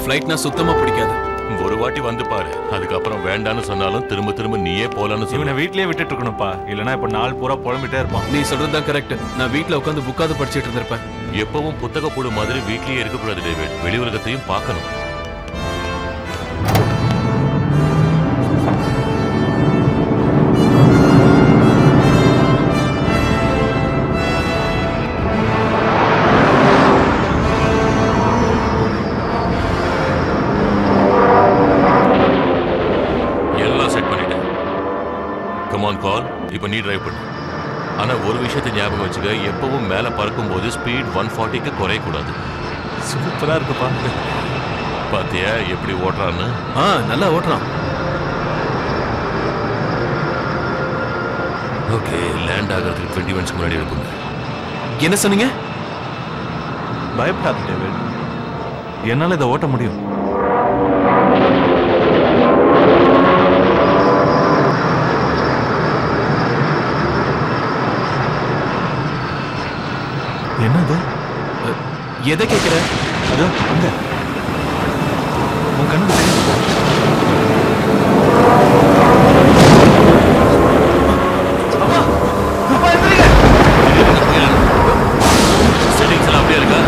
ஃப்ளைட்னா சுத்தமா பிடிக்காது ஒரு வாட்டி வந்து பாரு அதுக்கப்புறம் வேண்டான்னு சொன்னாலும் திரும்ப திரும்ப நீயே போலான்னு இவனை சொல்லுவேன் வீட்லயே விட்டுட்டு இருக்கணும்ப்பா இல்லனா இப்ப நாள் பூரா புலம்பிட்டே இருப்பான் நீ சொல்றதுதான் கரெக்ட் நான் வீட்ல உட்காந்து புக்காவது படிச்சிட்டு இருந்திருப்பேன் எப்பவும் புத்தக புழு மாதிரி வீட்லயே இருக்கக்கூடாது டேவிட் வெளி உலகத்தையும் பார்க்கணும் எல்லாம் செட் பண்ணிட்டேன் கமான் கால் இப்போ நீ டிரைவ் பண்ணு ஆனா ஒரு விஷயத்தை ஞாபகம் வச்சுக்க எப்பவும் மேல பறக்கும்போது ஸ்பீட் ஒன் ஃபார்ட்டிக்கு குறையக்கூடாது சூப்பரா இருக்குப்பா பாத்தியா எப்படி ஓட்டுறான்னு ஆ நல்லா ஓட்டுறான் ஓகே லேண்ட் ஆகிறதுக்கு டுவெண்ட்டி மினிட்ஸ்க்கு முன்னாடி இருக்குங்க என்ன சொன்னீங்க பயப்படாத டேவிட் என்னால இதை ஓட்ட முடியும் என்னது எதை கேக்குற அதோ அங்க உன் கண்ணுக்கு தெரியுது செட்டிங்ஸ் எல்லாம் அப்படியே இருக்கா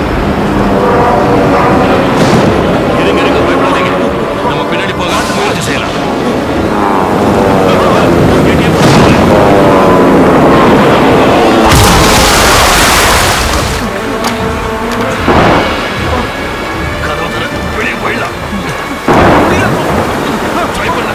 இருங்க இருங்க பயப்படாதீங்க நம்ம பின்னாடி போக முயற்சி செய்யலாம் கதவு திற, வெளியே போயிடலாம் ட்ரை பண்ண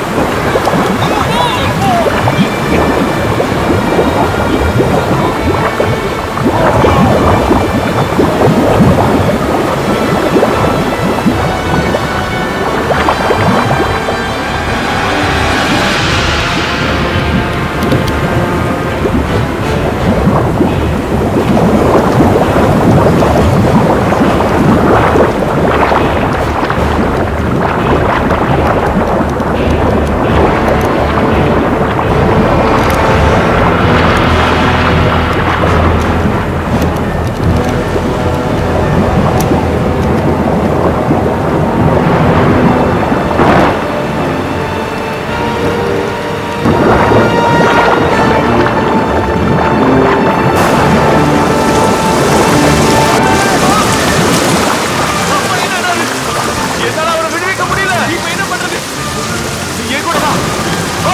என்னால அவனை விடுவிக்க முடியல இப்ப என்ன பண்றது என் கூட வா வா.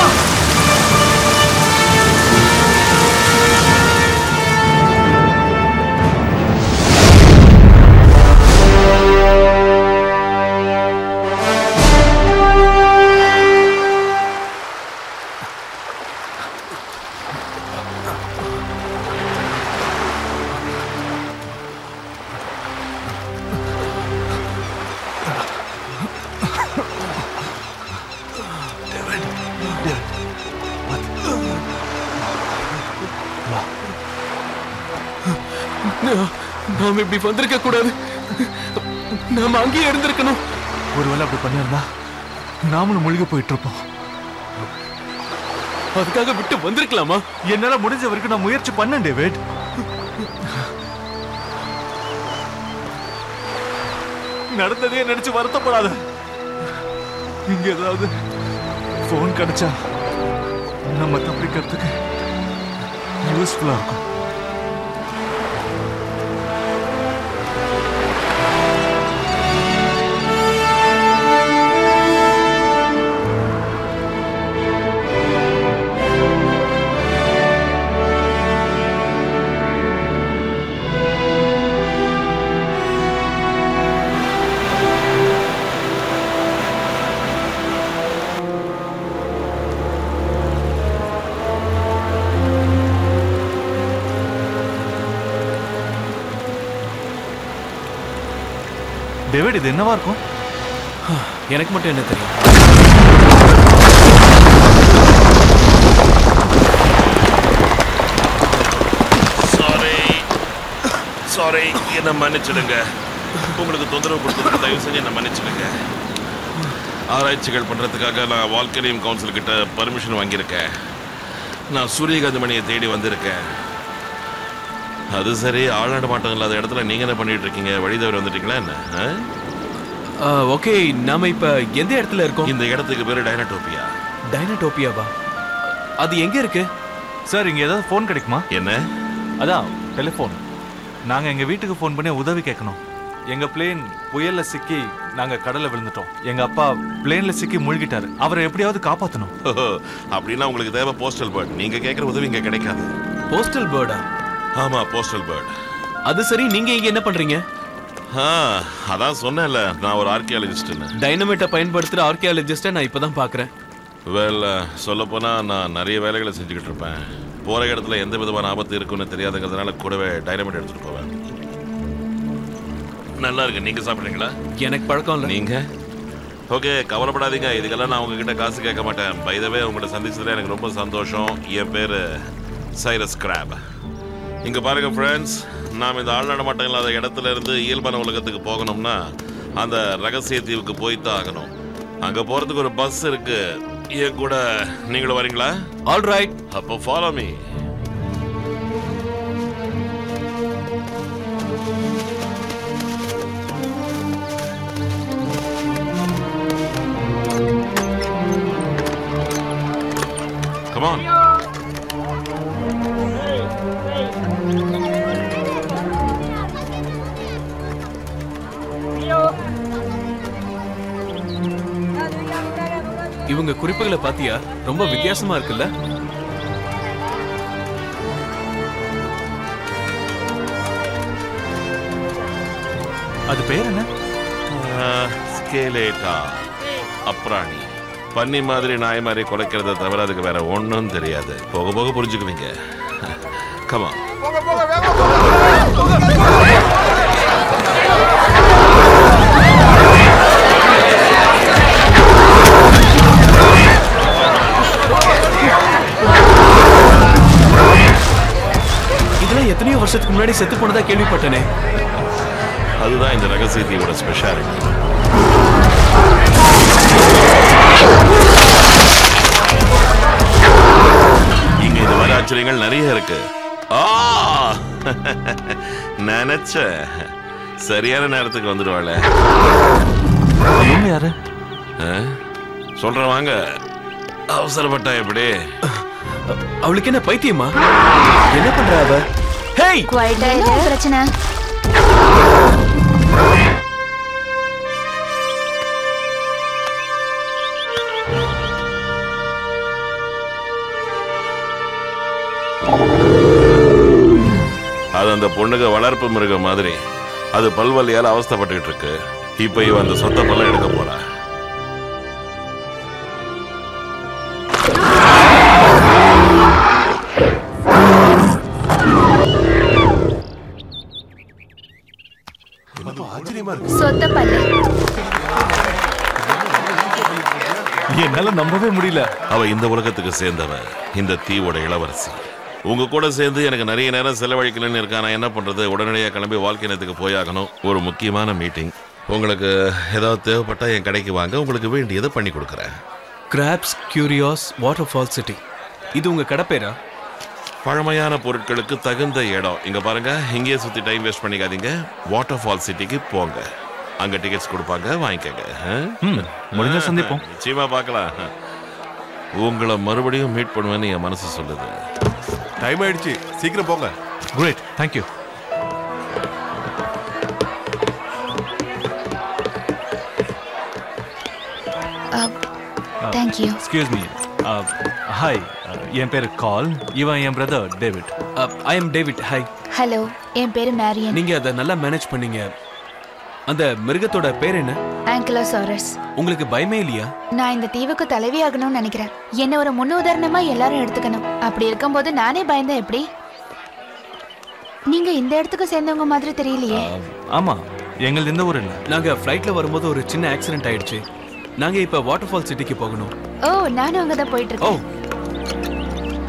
நான்- நாம இப்படி வந்திருக்க கூடாது நாம அங்கேயே இருந்திருக்கணும் ஒருவேளை அப்படி பண்ணியிருந்தா நாமளும் முழுகி போயிட்டு இருப்போம் அதுக்காக விட்டு வந்திருக்கலாமா என்னால முடிஞ்ச வரைக்கும் நான் முயற்சி பண்ணேன் டேவிட் நடந்ததே நினைச்சு வருத்தப்படாத இங்க ஏதாவது ஃபோன் கிடைச்சா நம்ம தப்பிக்கிறதுக்கு யூஸ்ஃபுல்லா இருக்கும் டேவிட் இது என்னவா இருக்கும் எனக்கு மட்டும் என்ன தெரியும் சாரி சாரி என்ன மன்னிச்சிடுங்க உங்களுக்கு தொந்தரவு கொடுத்ததுக்கு தயவு செஞ்சு என்ன மன்னிச்சிடுங்க ஆராய்ச்சிகள் பண்ணுறதுக்காக நான் வால்கரியம் கவுன்சில் கிட்ட பர்மிஷன் வாங்கியிருக்கேன் நான் சூரியகாந்தி மணியை தேடி வந்திருக்கேன் அது சரி ஆளாட மாட்டம் இல்லாத இடத்துல நீங்கள் என்ன பண்ணிட்டு இருக்கீங்க வழி தவறி வந்துட்டீங்களா என்ன ஆ? ஓகே நாம இப்ப எந்த இடத்துல இருக்கோம் இந்த இடத்துக்கு பேரு டைனடோபியா டைனடோபியாவா அது எங்க இருக்கு சார் இங்க ஏதாவது ஃபோன் கிடைக்குமா என்ன அதான் டெலிஃபோன் நாங்க எங்க வீட்டுக்கு ஃபோன் பண்ணி உதவி கேட்கணும் எங்க பிளேன் புயல்ல சிக்கி நாங்க கடல்ல விழுந்துட்டோம் எங்க அப்பா பிளேன்ல சிக்கி மூழ்கிட்டாரு அவரை எப்படியாவது காப்பாத்தணும் அப்படின்னா உங்களுக்கு தேவை போஸ்டல் பேர்ட் நீங்க கேட்குற உதவி இங்க கிடைக்காது போஸ்டல் பேர்டா ஆமா போஸ்டல் பேர்ட் அது சரி நீங்க இங்க என்ன பண்றீங்க ஆ அதான் சொன்னேன்ல நான் ஒரு ஆர்கியாலஜிஸ்ட்னு டைனமைட்டை பயன்படுத்துற ஆர்கியாலஜிஸ்ட நான் இப்பதான் பாக்குறேன் வெல் சொல்லப்போனா நான் நிறைய வேலைகளை செஞ்சுக்கிட்டு இருப்பேன் போற இடத்துல எந்த விதமான ஆபத்து இருக்குன்னு தெரியாதுங்கிறதுனால கூடவே டைனமைட் எடுத்துட்டு போவேன் நல்லா இருக்கு நீங்க சாப்பிடுறீங்களா எனக்கு பழக்கம் இல்ல நீங்க ஓகே கவலைப்படாதீங்க இதுக்கெல்லாம் நான் உங்ககிட்ட காசு கேட்க மாட்டேன் பைதவே உங்கள்கிட்ட சந்திச்சதுல எனக்கு ரொம்ப சந்தோஷம் என் பேரு சைரஸ் கிராப் இங்க பாருங்க ஃப்ரெண்ட்ஸ் நாம் இந்த ஆள் நடமாட்டம் இல்லாத இடத்துல இருந்து இயல்பான உலகத்துக்கு போகணும்னா அந்த ரகசிய தீவுக்கு போய் தான் ஆகணும் அங்க போறதுக்கு ஒரு பஸ் இருக்கு என் கூட நீங்களும் வரீங்களா ஆல் ரைட் அப்போ ஃபாலோ மீ Come on. இவங்க குறிப்புகளை பாத்தியா ரொம்ப வித்தியாசமா இருக்குல்ல அது பேர் என்ன ஸ்கேலேட்டா அப்ராணி பன்னி மாதிரி நாய் மாதிரி குலைக்கிறத தவிர அதுக்கு வேற ஒன்றும் தெரியாது போக போக புரிஞ்சுக்குவீங்க கமா இதெல்லாம் எத்தனையோ வருஷத்துக்கு முன்னாடி செத்து போனதா கேள்விப்பட்டனே அதுதான் இந்த ரகசிய தீவோட ஸ்பெஷாலிட்டி இங்க இது மாதிரி ஆச்சரியங்கள் நிறைய இருக்கு ஆ நினைச்சேன் சரியான நேரத்துக்கு வந்துடுவாள இவங்க யாரு சொல்றேன் வாங்க அவசரப்பட்டா எப்படி அவளுக்கு என்ன பைத்தியமா என்ன பண்ற அவ ஹேய் குவைட்டா என்ன பிரச்சனை அது அந்த பொண்ணுக்கு வளர்ப்பு மிருகம் மாதிரி அது பல்வலியால் அவஸ்தைப்பட்டுக்கிட்டு இருக்கு இப்ப இவ அந்த சொத்த பல்ல எடுக்க போறா சொத்த பல்லு என்னால நம்பவே முடியல அவ இந்த உலகத்துக்கு சேர்ந்தவ இந்த தீவோட இளவரசி உங்க கூட சேர்ந்து எனக்கு நிறைய நேரம் செலவழிக்கணும்னு இருக்கா நான் என்ன பண்றது உடனடியாக கிளம்பி வாழ்க்கையத்துக்கு போயாகணும் ஒரு முக்கியமான மீட்டிங் உங்களுக்கு ஏதாவது தேவைப்பட்டா என் கடைக்கு வாங்க உங்களுக்கு வேண்டியதை பண்ணி கொடுக்குறேன் கிராப்ஸ் கியூரியாஸ் வாட்டர் ஃபால் சிட்டி இது உங்க கடை பேரா பழமையான பொருட்களுக்கு தகுந்த இடம் இங்க பாருங்க இங்கேயே சுத்தி டைம் வேஸ்ட் பண்ணிக்காதீங்க வாட்டர் ஃபால் சிட்டிக்கு போங்க அங்க டிக்கெட்ஸ் கொடுப்பாங்க வாங்கிக்கங்க ஆ? ம் முடிஞ்ச சந்திப்போம் நிச்சயமா பார்க்கலாம் உங்களை மறுபடியும் மீட் பண்ணுவேன்னு என் மனசு சொல்லுது டைம் ஆயிடுச்சு சீக்கிரம் போங்க great thank you thank you excuse me hi என் பேர் கால் இவன் என் brother David I am David hi hello என் பேரு மேரியன் நீங்க அதை நல்லா மேனேஜ் பண்ணீங்க அந்த மிருகத்தோட பேர் என்ன ஆங்கிலோசாரஸ் உங்களுக்கு பயமே இல்லையா நான் இந்த தீவுக்கு தலைவி ஆகணும்னு நினைக்கிறேன் என்ன ஒரு முன்னுதாரணமா எல்லாரும் எடுத்துக்கணும் அப்படி இருக்கும்போது நானே பயந்தேன் எப்படி நீங்க இந்த இடத்துக்கு சேர்ந்தவங்க மாதிரி தெரியலையே ஆமா எங்கள் எந்த ஊர் இல்லை நாங்க ஃப்ளைட்ல வரும்போது ஒரு சின்ன ஆக்சிடென்ட் ஆயிடுச்சு நாங்க இப்ப வாட்டர் ஃபால் சிட்டிக்கு போகணும் ஓ நானும் அங்கதான் போயிட்டு ஓ இருக்கேன்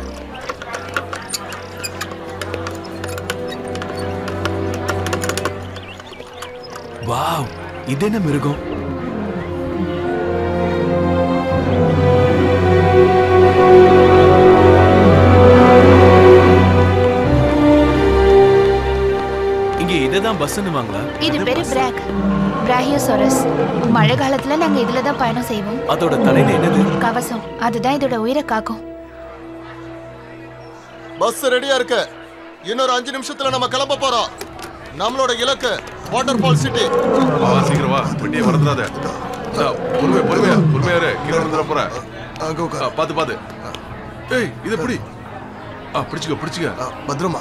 வாவ் இது என்ன மிருகம் இங்க இதுதான் பஸ்ன்னுவாங்களா இது பேரு பிராக் பிராஹியோசோரஸ் மழை காலத்துல நாங்க இதுல தான் பயணம் செய்வோம் அதோட தலையில என்னது கவசம் அதுதான் இதோட உயிரை காக்கும் பஸ் ரெடியா இருக்கு இன்னொரு அஞ்சு நிமிஷத்துல நம்ம கிளம்ப போறோம் நம்மளோட இலக்கு வாட்டர் ஃபால் சிட்டி வா சீக்கிரம் வா வண்டியை மறந்துடாத ஆ, பொறுமையா பொறுமையா பொறுமையா இரு கீழே விழுந்துட போற அங்க உட்கார். ஆ, பாத்து பாத்து ஏய் இது எப்படி ஆ பிடிச்சுக்க பிடிச்சுக்க ஆ, பத்திரமா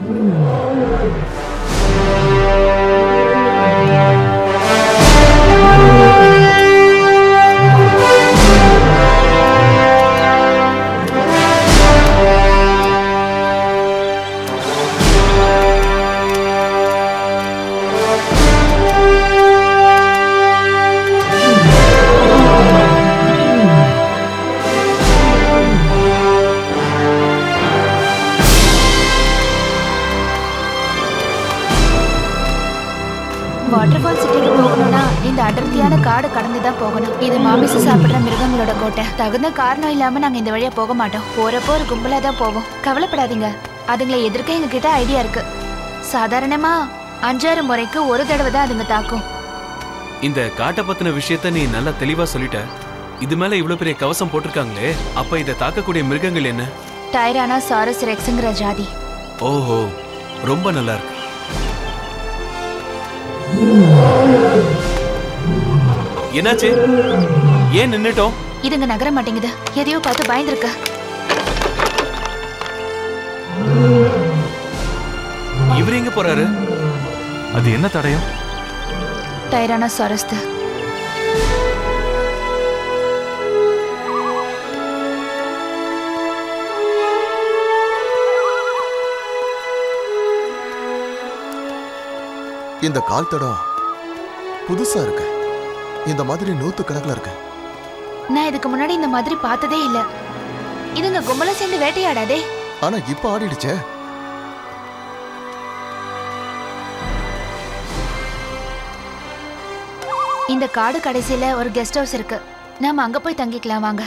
வாட்டர் ஃபால் சிட்டிக்கு போகணும்னா இந்த அடர்த்தியான காடு கடந்து தான் போகணும் இது மாமிசு சாப்பிடுற மிருகங்களோட கோட்டை தகுந்த காரணம் இல்லாம நாங்க இந்த வழியா போக மாட்டோம் போறப்போ ஒரு கும்பலா தான் போவோம் கவலைப்படாதீங்க அதுங்களை எதிர்க்க எங்க கிட்ட ஐடியா இருக்கு சாதாரணமா அஞ்சாறு முறைக்கு ஒரு தடவை தான் அதுங்க தாக்கும் இந்த காட்டை பத்தின விஷயத்த நீ நல்லா தெளிவா சொல்லிட்ட இது மேல இவ்ளோ பெரிய கவசம் போட்டிருக்காங்களே அப்ப இதை தாக்கக்கூடிய மிருகங்கள் என்ன டைரானா சாரஸ் ரெக்ஸுங்கிற ஜாதி ஓஹோ ரொம்ப நல்லா இருக்கு என்னாச்சு ஏன் நின்னுட்டோம் இதுங்க நகர மாட்டேங்குது எதையோ பார்த்து பயந்துருக்கு இவர் எங்க போறாரு அது என்ன தடயம் டைரானா சாரஸ்து இந்த கால் தடம் புதுசா இருக்கு இந்த மாதிரி நூத்து கணக்குல இருக்கு நான் இதுக்கு முன்னாடி இந்த மாதிரி பார்த்ததே இல்ல இதுங்க கும்பலா சேர்ந்து வேட்டையாடாதே ஆனா இப்ப ஆடிடுச்சே இந்த காடு கடைசியில ஒரு கெஸ்ட் ஹவுஸ் இருக்கு நாம அங்க போய் தங்கிக்கலாம் வாங்க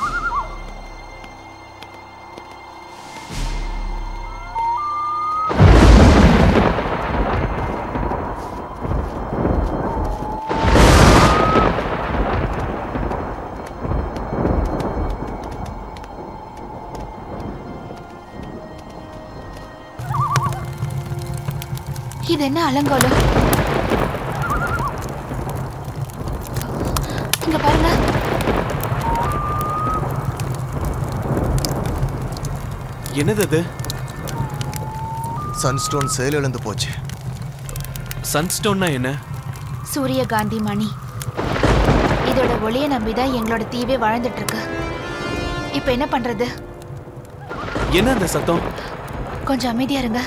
இது என்ன அலங்கோலம் இங்க பாருங்க என்னது அது சன்ஸ்டோன் செயலிழந்து போச்சு சன்ஸ்டோன்னா என்ன சூரியகாந்தி மணி இதோட ஒளியை நம்பிதான் எங்களோட தீவே வாழ்ந்துட்டு இருக்கு இப்ப என்ன பண்றது என்ன அந்த சத்தம் கொஞ்சம் அமைதியா இருங்க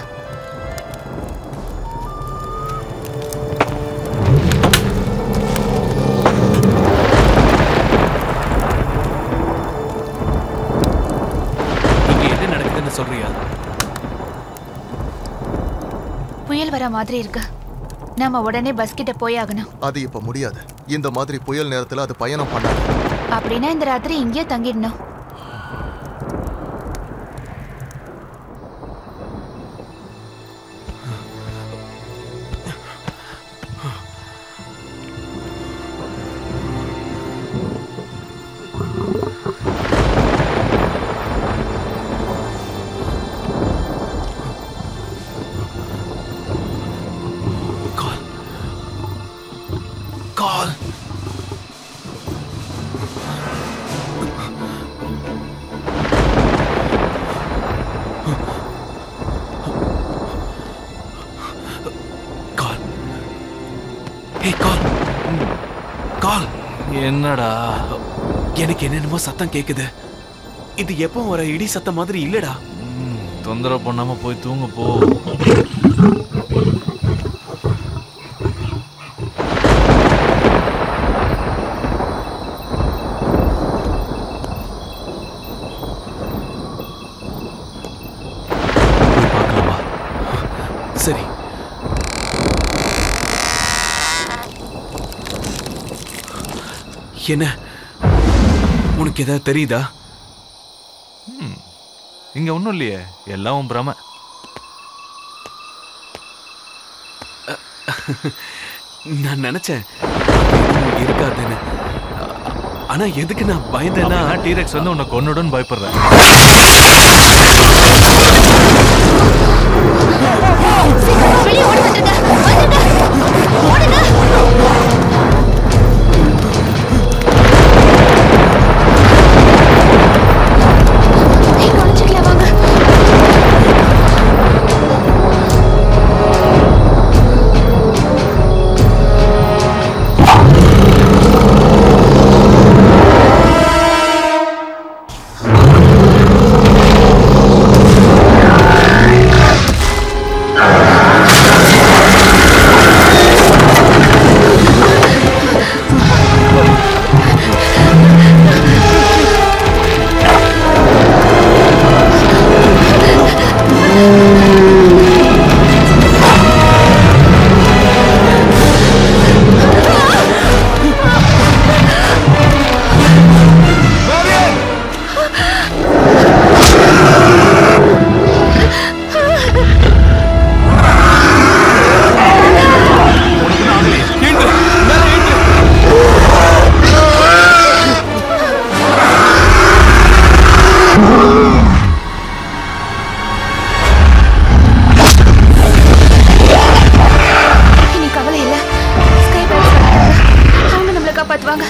இங்க என்ன நடக்குதுன்னு சொல்றியா புயல் வர மாதிரி இருக்கு நாம உடனே பஸ் கிட்ட போய் ஆகணும் அது இப்ப முடியாது இந்த மாதிரி புயல் நேரத்துல அது பயணம் பண்ணாது அப்படின்னா இந்த ராத்திரி இங்கேயே தங்கிடணும் கால் கால் கால் ஏய் கால் கால் என்னடா எனக்கு என்னென்னமோ சத்தம் கேக்குது இது எப்போ வர இடி சத்தம் மாதிரி இல்லடா ம், தொந்தரவு பண்ணாம போய் தூங்க போ போய் பார்க்கலாம் வா. சரி என்ன உனக்கு ஏதாவது தெரியுதா இங்க ஒண்ணும் இல்லையே எல்லாம் உன் பிரம நான் நினைச்சேன் எதுவும் இருக்காதுன்னு ஆனா எதுக்கு நான் பயந்தேன்னா டீரெக்ஸ் வந்து உன்னை கொன்னுடன் பயப்படுறேன் வெளியே ஓடி வந்துருங்க வந்துருங்க ஓடுங்க இங்க ஒளிஞ்சுக்கலாம் வாங்க இனி கவலை இல்ல ஸ்கை பேக்ஸ் அவங்க நம்மளை காப்பாத்துவாங்க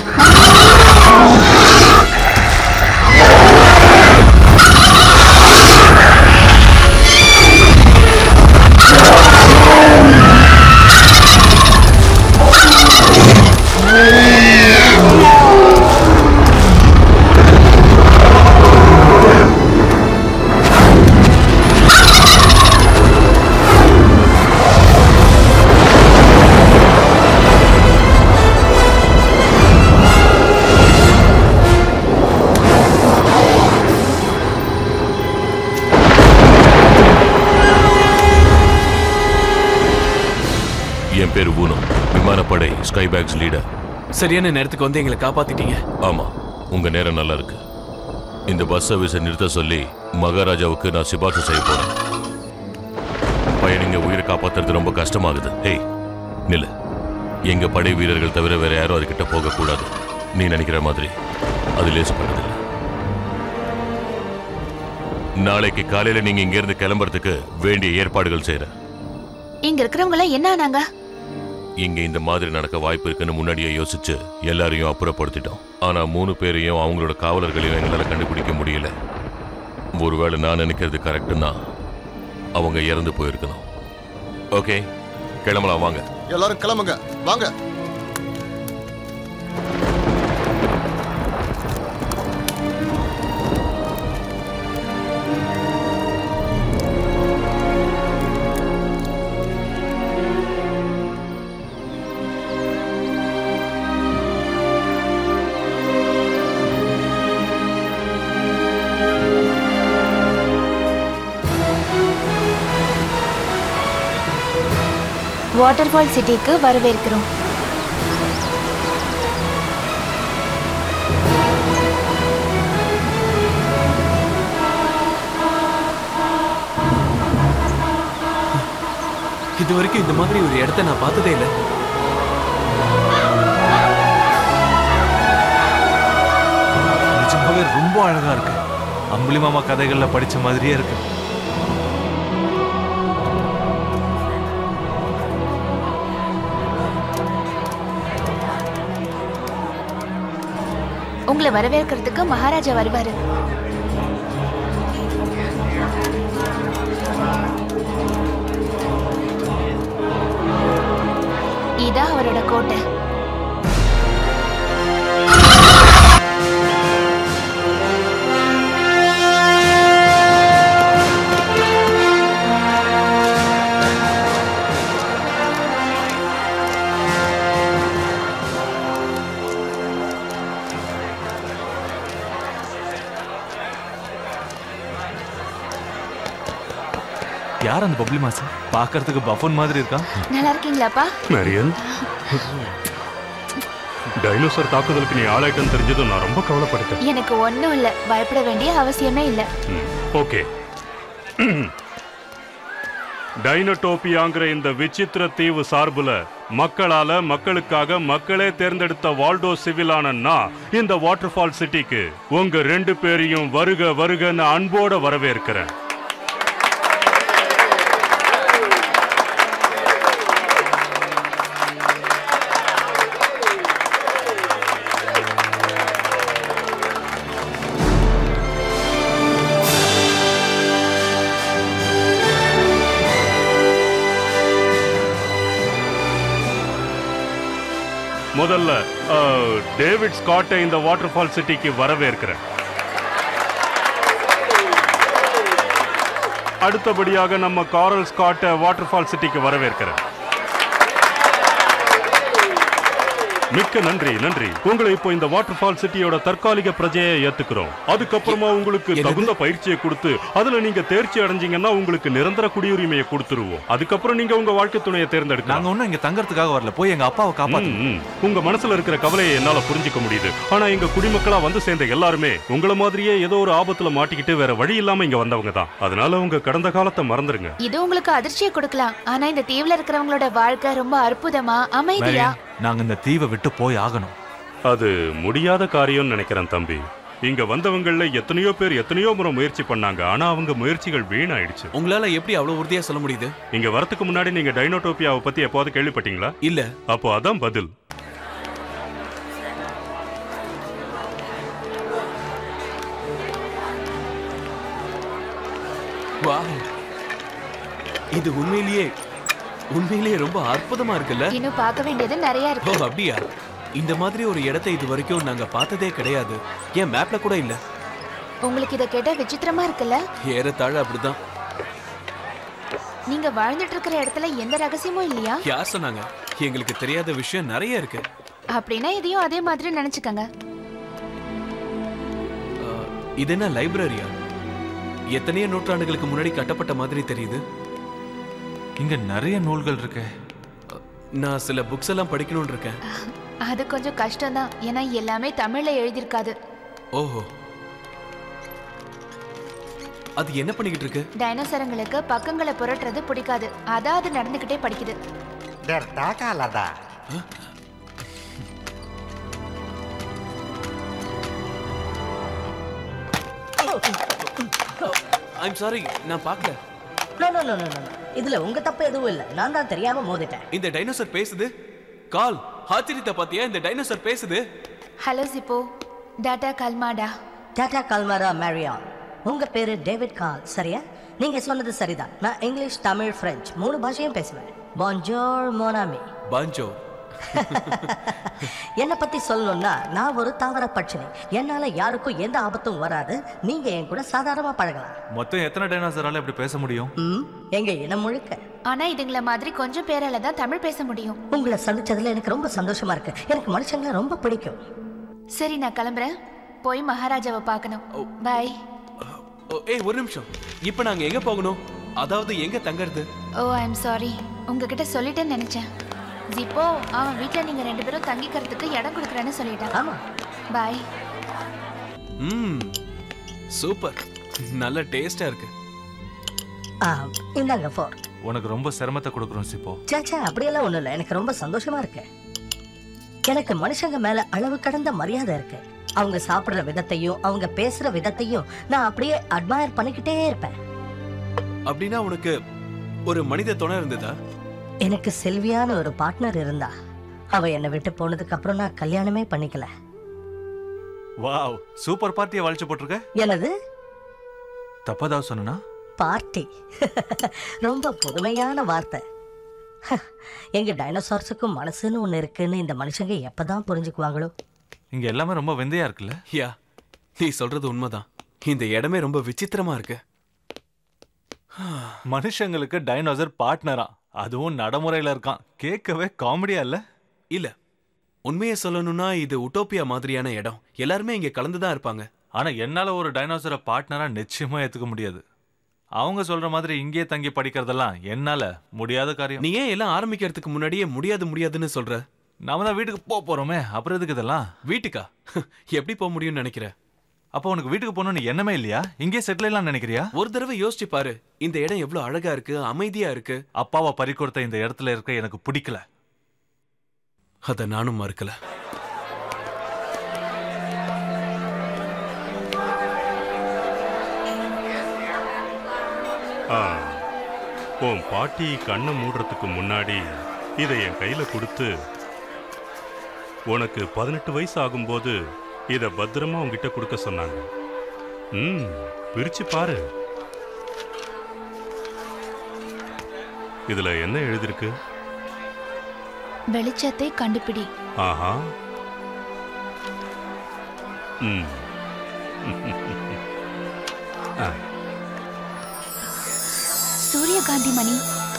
என் பேர் ஊனோ விமானப்படை ஸ்கை பேக்ஸ் லீடர் சரியான நேரத்துக்கு வந்து எங்களை காப்பாத்திட்டீங்க ஆமா உங்க நேரம் நல்லா இருக்கு இந்த பஸ் சர்வீஸை நிறுத்த சொல்லி மகாராஜாவுக்கு நான் சிபாரிசு செய்ய போறேன் பயணிங்க உயிரை காப்பாத்துறது ரொம்ப கஷ்டமாகுது ஏய் நில்லு எங்க படை வீரர்கள் தவிர வேற யாரும் அதுகிட்ட போக கூடாது நீ நினைக்கிற மாதிரி அது லேசுப்பட்டதில்லை நாளைக்கு காலையில நீங்க இங்க இருந்து கிளம்புறதுக்கு வேண்டிய ஏற்பாடுகள் செய்யறேன் இங்க இருக்கிறவங்க எல்லாம் என்ன ஆனாங்க இங்க இந்த மாதிரி நடக்க வாய்ப்பு இருக்குன்னு முன்னாடியே யோசிச்சு எல்லாரையும் அப்புறப்படுத்திட்டோம் ஆனா மூணு பேரையும் அவங்களோட காவலர்களையும் எங்களால கண்டுபிடிக்க முடியல ஒருவேளை நான் நினைக்கிறது கரெக்டுன்னா அவங்க இறந்து போயிருக்கணும் ஓகே கிளம்பலாம் வாங்க எல்லாரும் கிளம்புங்க வாங்க வாட்டர்ஃபால் சிட்டிக்கு வரவேற்கிறோம் இது வரைக்கும் இந்த மாதிரி ஒரு இடத்த நான் பார்த்ததே இல்லை நிஜமாவே ரொம்ப அழகா இருக்கு அம்புலி மாமா கதைகள்ல படிச்ச மாதிரியே இருக்கு உங்களை வரவேற்கிறதுக்கு மகாராஜா வருவாரு இதான் அவரோட கோட்டை யார் அந்த பப்ளி மாசம் பார்க்கறதுக்கு பஃபன் மாதிரி இருக்கான் நல்லா இருக்கீங்களாப்பா மரியன் டைனோசர் தாக்குதலுக்கு நீ ஆளாயிட்டன்னு தெரிஞ்சதும் நான் ரொம்ப கவலைப்பட்டேன் எனக்கு ஒண்ணும் இல்ல பயப்பட வேண்டிய அவசியமே இல்ல ம், ஓகே டைனடோபியாங்கிற இந்த விசித்திர தீவு சார்புல மக்களால மக்களுக்காக மக்களே தேர்ந்தெடுத்த வால்டோ சிவிலான நான் இந்த வாட்டர்ஃபால் சிட்டிக்கு உங்க ரெண்டு பேரையும் வருக வருகன்னு அன்போட வரவேற்கிறேன் முதல்ல அஹ், டேவிட் ஸ்காட்டை இந்த வாட்டர்ஃபால் சிட்டிக்கு வரவேற்கிறேன் அடுத்தபடியாக நம்ம காரல் ஸ்காட்டை வாட்டர்ஃபால் சிட்டிக்கு வரவேற்கிறேன் மிக்க நன்றி நன்றி உங்களை இப்போ இந்த வாட்டர்ஃபால் சிட்டியோட தற்காலிக பிரஜையை ஏத்துக்கிறோம் அதுக்கப்புறமா உங்களுக்கு தகுந்த பயிற்சியை கொடுத்து அதுல நீங்க தேர்ச்சி அடைஞ்சீங்கன்னா உங்களுக்கு நிரந்தர குடியுரிமையை கொடுத்துருவோம் அதுக்கப்புறம் நீங்க உங்க வாழ்க்கை துணையை தேர்ந்தெடுக்கலாம் நாங்க ஒன்றும் இங்க தங்கறதுக்காக வரல போய் எங்க அப்பாவை காப்பாத்து ம், ம். உங்க மனசுல இருக்கிற கவலையை என்னால புரிஞ்சுக்க முடியுது ஆனா எங்க குடிமக்களா வந்து சேர்ந்த எல்லாருமே உங்கள மாதிரியே ஏதோ ஒரு ஆபத்துல மாட்டிக்கிட்டு வேற வழி இல்லாம இங்க வந்தவங்க தான் அதனால உங்க கடந்த காலத்தை மறந்துருங்க இது உங்களுக்கு அதிர்ச்சியை கொடுக்கலாம் ஆனா இந்த தீவுல இருக்கிறவங்களோட வாழ்க்கை ரொம்ப அற்புதமா அமைதியா மேரியன், நாங்க இந்த தீவை விட்டு போய் ஆகணும் அது முடியாத காரியம்னு நினைக்கிறேன் தம்பி இங்க வந்தவங்கள்ல எத்தனையோ பேர் எத்தனையோ முறை முயற்சி பண்ணாங்க ஆனா அவங்க முயற்சிகள் வீணாயிடுச்சு உங்களால எப்படி அவ்வளவு உறுதியா சொல்ல முடியுது இங்க வரதுக்கு முன்னாடி நீங்க டைனோடோபியாவை பத்தி எப்போது கேள்விப்பட்டீங்களா இல்ல அப்போ அதான் பதில் வாவ் இது உண்மையிலேயே உண்மையிலேயே ரொம்ப அற்புதமா இருக்குல்ல இன்னும் பார்க்க வேண்டியது நிறைய ஓ இருக்கு அப்படியா இந்த மாதிரி ஒரு இடத்தை இது வரைக்கும் நாங்க பார்த்ததே கிடையாது ஏன் மேப்ல கூட இல்ல உங்களுக்கு இத கேட்டா விசித்திரமா இருக்குல்ல ஏறத்தாழ அப்படிதான் நீங்க வாழ்ந்துட்டு இருக்கிற இடத்துல எந்த ரகசியமும் இல்லையா யார் சொன்னாங்க எங்களுக்கு தெரியாத விஷயம் நிறைய இருக்கு அப்படின்னா இதையும் அதே மாதிரி நினைச்சுக்கங்க அஹ், இது என்ன லைப்ரரியா எத்தனையோ நூற்றாண்டுகளுக்கு முன்னாடி கட்டப்பட்ட மாதிரி தெரியுது இங்க நிறைய நூல்கள் இருக்கு நான் சில புக்ஸ் எல்லாம் படிக்கணும்னு இருக்கேன் அது கொஞ்சம் கஷ்டம்தான் ஏன்னா எல்லாமே தமிழ்ல எழுதியிருக்காது ஓஹோ அது என்ன பண்ணிக்கிட்டு இருக்கு டைனோசரங்களுக்கு பக்கங்களை புரட்டுறது பிடிக்காது அதான் அது நடந்துகிட்டே படிக்குது ஐம் சாரி நான் பார்க்கல no no no no no இதுல உங்க தப்பு எதுவும் இல்ல நான் தான் தெரியாம மோதிட்டேன் இந்த டைனோசர் பேசுது கால் ஆச்சரியத்தை பாத்தியா இந்த டைனோசர் பேசுது ஹலோ சிப்போ டாடா கல்மாடா டாடா கல்மாரா மேரியான் உங்க பேரு டேவிட் கால் சரியா நீங்க சொன்னது சரிதான் நான் இங்கிலீஷ் தமிழ் பிரெஞ்சு மூணு பாஷையும் பேசுவேன் பாஞ்சோர் மோனாமி பாஞ்சோ என்னை பத்தி சொல்லணும்னா நான் ஒரு தாவர பட்சினி என்னால யாருக்கும் எந்த ஆபத்தும் வராது நீங்க என் கூட சாதாரணமா பழகலாம் மொத்தம் எத்தனை டைனோசரால இப்படி பேச முடியும் ம் எங்க இனம் முழுக்க ஆனா இதுங்கள மாதிரி கொஞ்சம் பேரால தான் தமிழ் பேச முடியும் உங்களை சந்திச்சதுல எனக்கு ரொம்ப சந்தோஷமா இருக்கு எனக்கு மனுஷங்களை ரொம்ப பிடிக்கும் சரி நான் கிளம்புறேன் போய் மகாராஜாவை பார்க்கணும் பாய் ஓ, ஏய் ஒரு நிமிஷம் இப்போ நாங்க எங்க போகணும் அதாவது எங்க தங்கறது ஓ ஐம் சாரி உங்ககிட்ட சொல்லிட்டேன்னு நினைச்சேன் ஜிப்போ அவன் வீட்ல நீங்க ரெண்டு பேரும் தங்கிக்கிறதுக்கு இடம் கொடுக்குறேன்னு சொல்லிட்டான் ஆமா பாய் ம் சூப்பர் நல்ல டேஸ்டா இருக்கு ஆ, இந்தாங்க ஃபோர் உனக்கு ரொம்ப சிரமத்தை கொடுக்குறோம் சிப்போ சேச்சா அப்படியெல்லாம் ஒண்ணும் இல்லை எனக்கு ரொம்ப சந்தோஷமா இருக்கு எனக்கு மனுஷங்க மேல அளவு கடந்த மரியாதை இருக்கு அவங்க சாப்பிடுற விதத்தையும் அவங்க பேசுற விதத்தையும் நான் அப்படியே அட்மயர் பண்ணிக்கிட்டே இருப்பேன் அப்படின்னா உனக்கு ஒரு மனித துணை இருந்ததா எனக்கு செல்வியான ஒரு பார்ட்னர் இருந்தா அவ என்னை விட்டு போனதுக்கு அப்புறம் நான் கல்யாணமே பண்ணிக்கல வாவ் சூப்பர் பார்ட்டியை வளைச்சு போட்டிருக்க எனது தப்பதாவது சொன்னா பார்ட்டி ரொம்ப புதுமையான வார்த்தை எங்க டைனோசார்ஸுக்கும் மனசுன்னு ஒண்ணு இருக்குன்னு இந்த மனுஷங்க எப்பதான் புரிஞ்சுக்குவாங்களோ இங்க எல்லாமே ரொம்ப வெந்தையா இருக்குல்ல யா நீ சொல்றது உண்மைதான் இந்த இடமே ரொம்ப விசித்திரமா இருக்கு மனுஷங்களுக்கு டைனோசர் பார்ட்னரா அதுவும் நடைமுறையில இருக்கான் கேட்கவே காமெடியா இல்ல இல்ல உண்மையை சொல்லணும்னா இது உட்டோப்பியா மாதிரியான இடம் எல்லாருமே இங்க கலந்து தான் இருப்பாங்க ஆனா என்னால ஒரு டைனோசரை பார்ட்னரா நிச்சயமா ஏத்துக்க முடியாது அவங்க சொல்ற மாதிரி இங்கேயே தங்கி படிக்கிறதெல்லாம் என்னால முடியாத காரியம் நீ ஏன் எல்லாம் ஆரம்பிக்கிறதுக்கு முன்னாடியே முடியாது முடியாதுன்னு சொல்ற நாம தான் வீட்டுக்கு போக போறோமே அப்புறம் எதுக்கு இதெல்லாம் வீட்டுக்கா எப்படி போக முடியும்னு நினைக்கிற அப்போ உனக்கு வீட்டுக்கு போகணும்னு எண்ணமே இல்லையா இங்கே செட்டில் எல்லாம் நினைக்கிறியா ஒரு தடவை யோசிச்சு பாரு இந்த இடம் எவ்வளவு அழகா இருக்கு அமைதியா இருக்கு அப்பாவை பறி கொடுத்த இந்த இடத்துல இருக்க எனக்கு பிடிக்கல அத நானும் மறுக்கல ஆ உன் பாட்டி கண்ணை மூடுறதுக்கு முன்னாடி இதை என் கையில கொடுத்து உனக்கு பதினெட்டு வயசு ஆகும்போது இதை பத்திரமா உன்கிட்ட கொடுக்க சொன்னாங்க ம் பிரிச்சு பாரு இதுல என்ன எழுதிருக்கு வெளிச்சத்தை கண்டுபிடி ஆஹா ம் ஆ சூரியகாந்தி மணி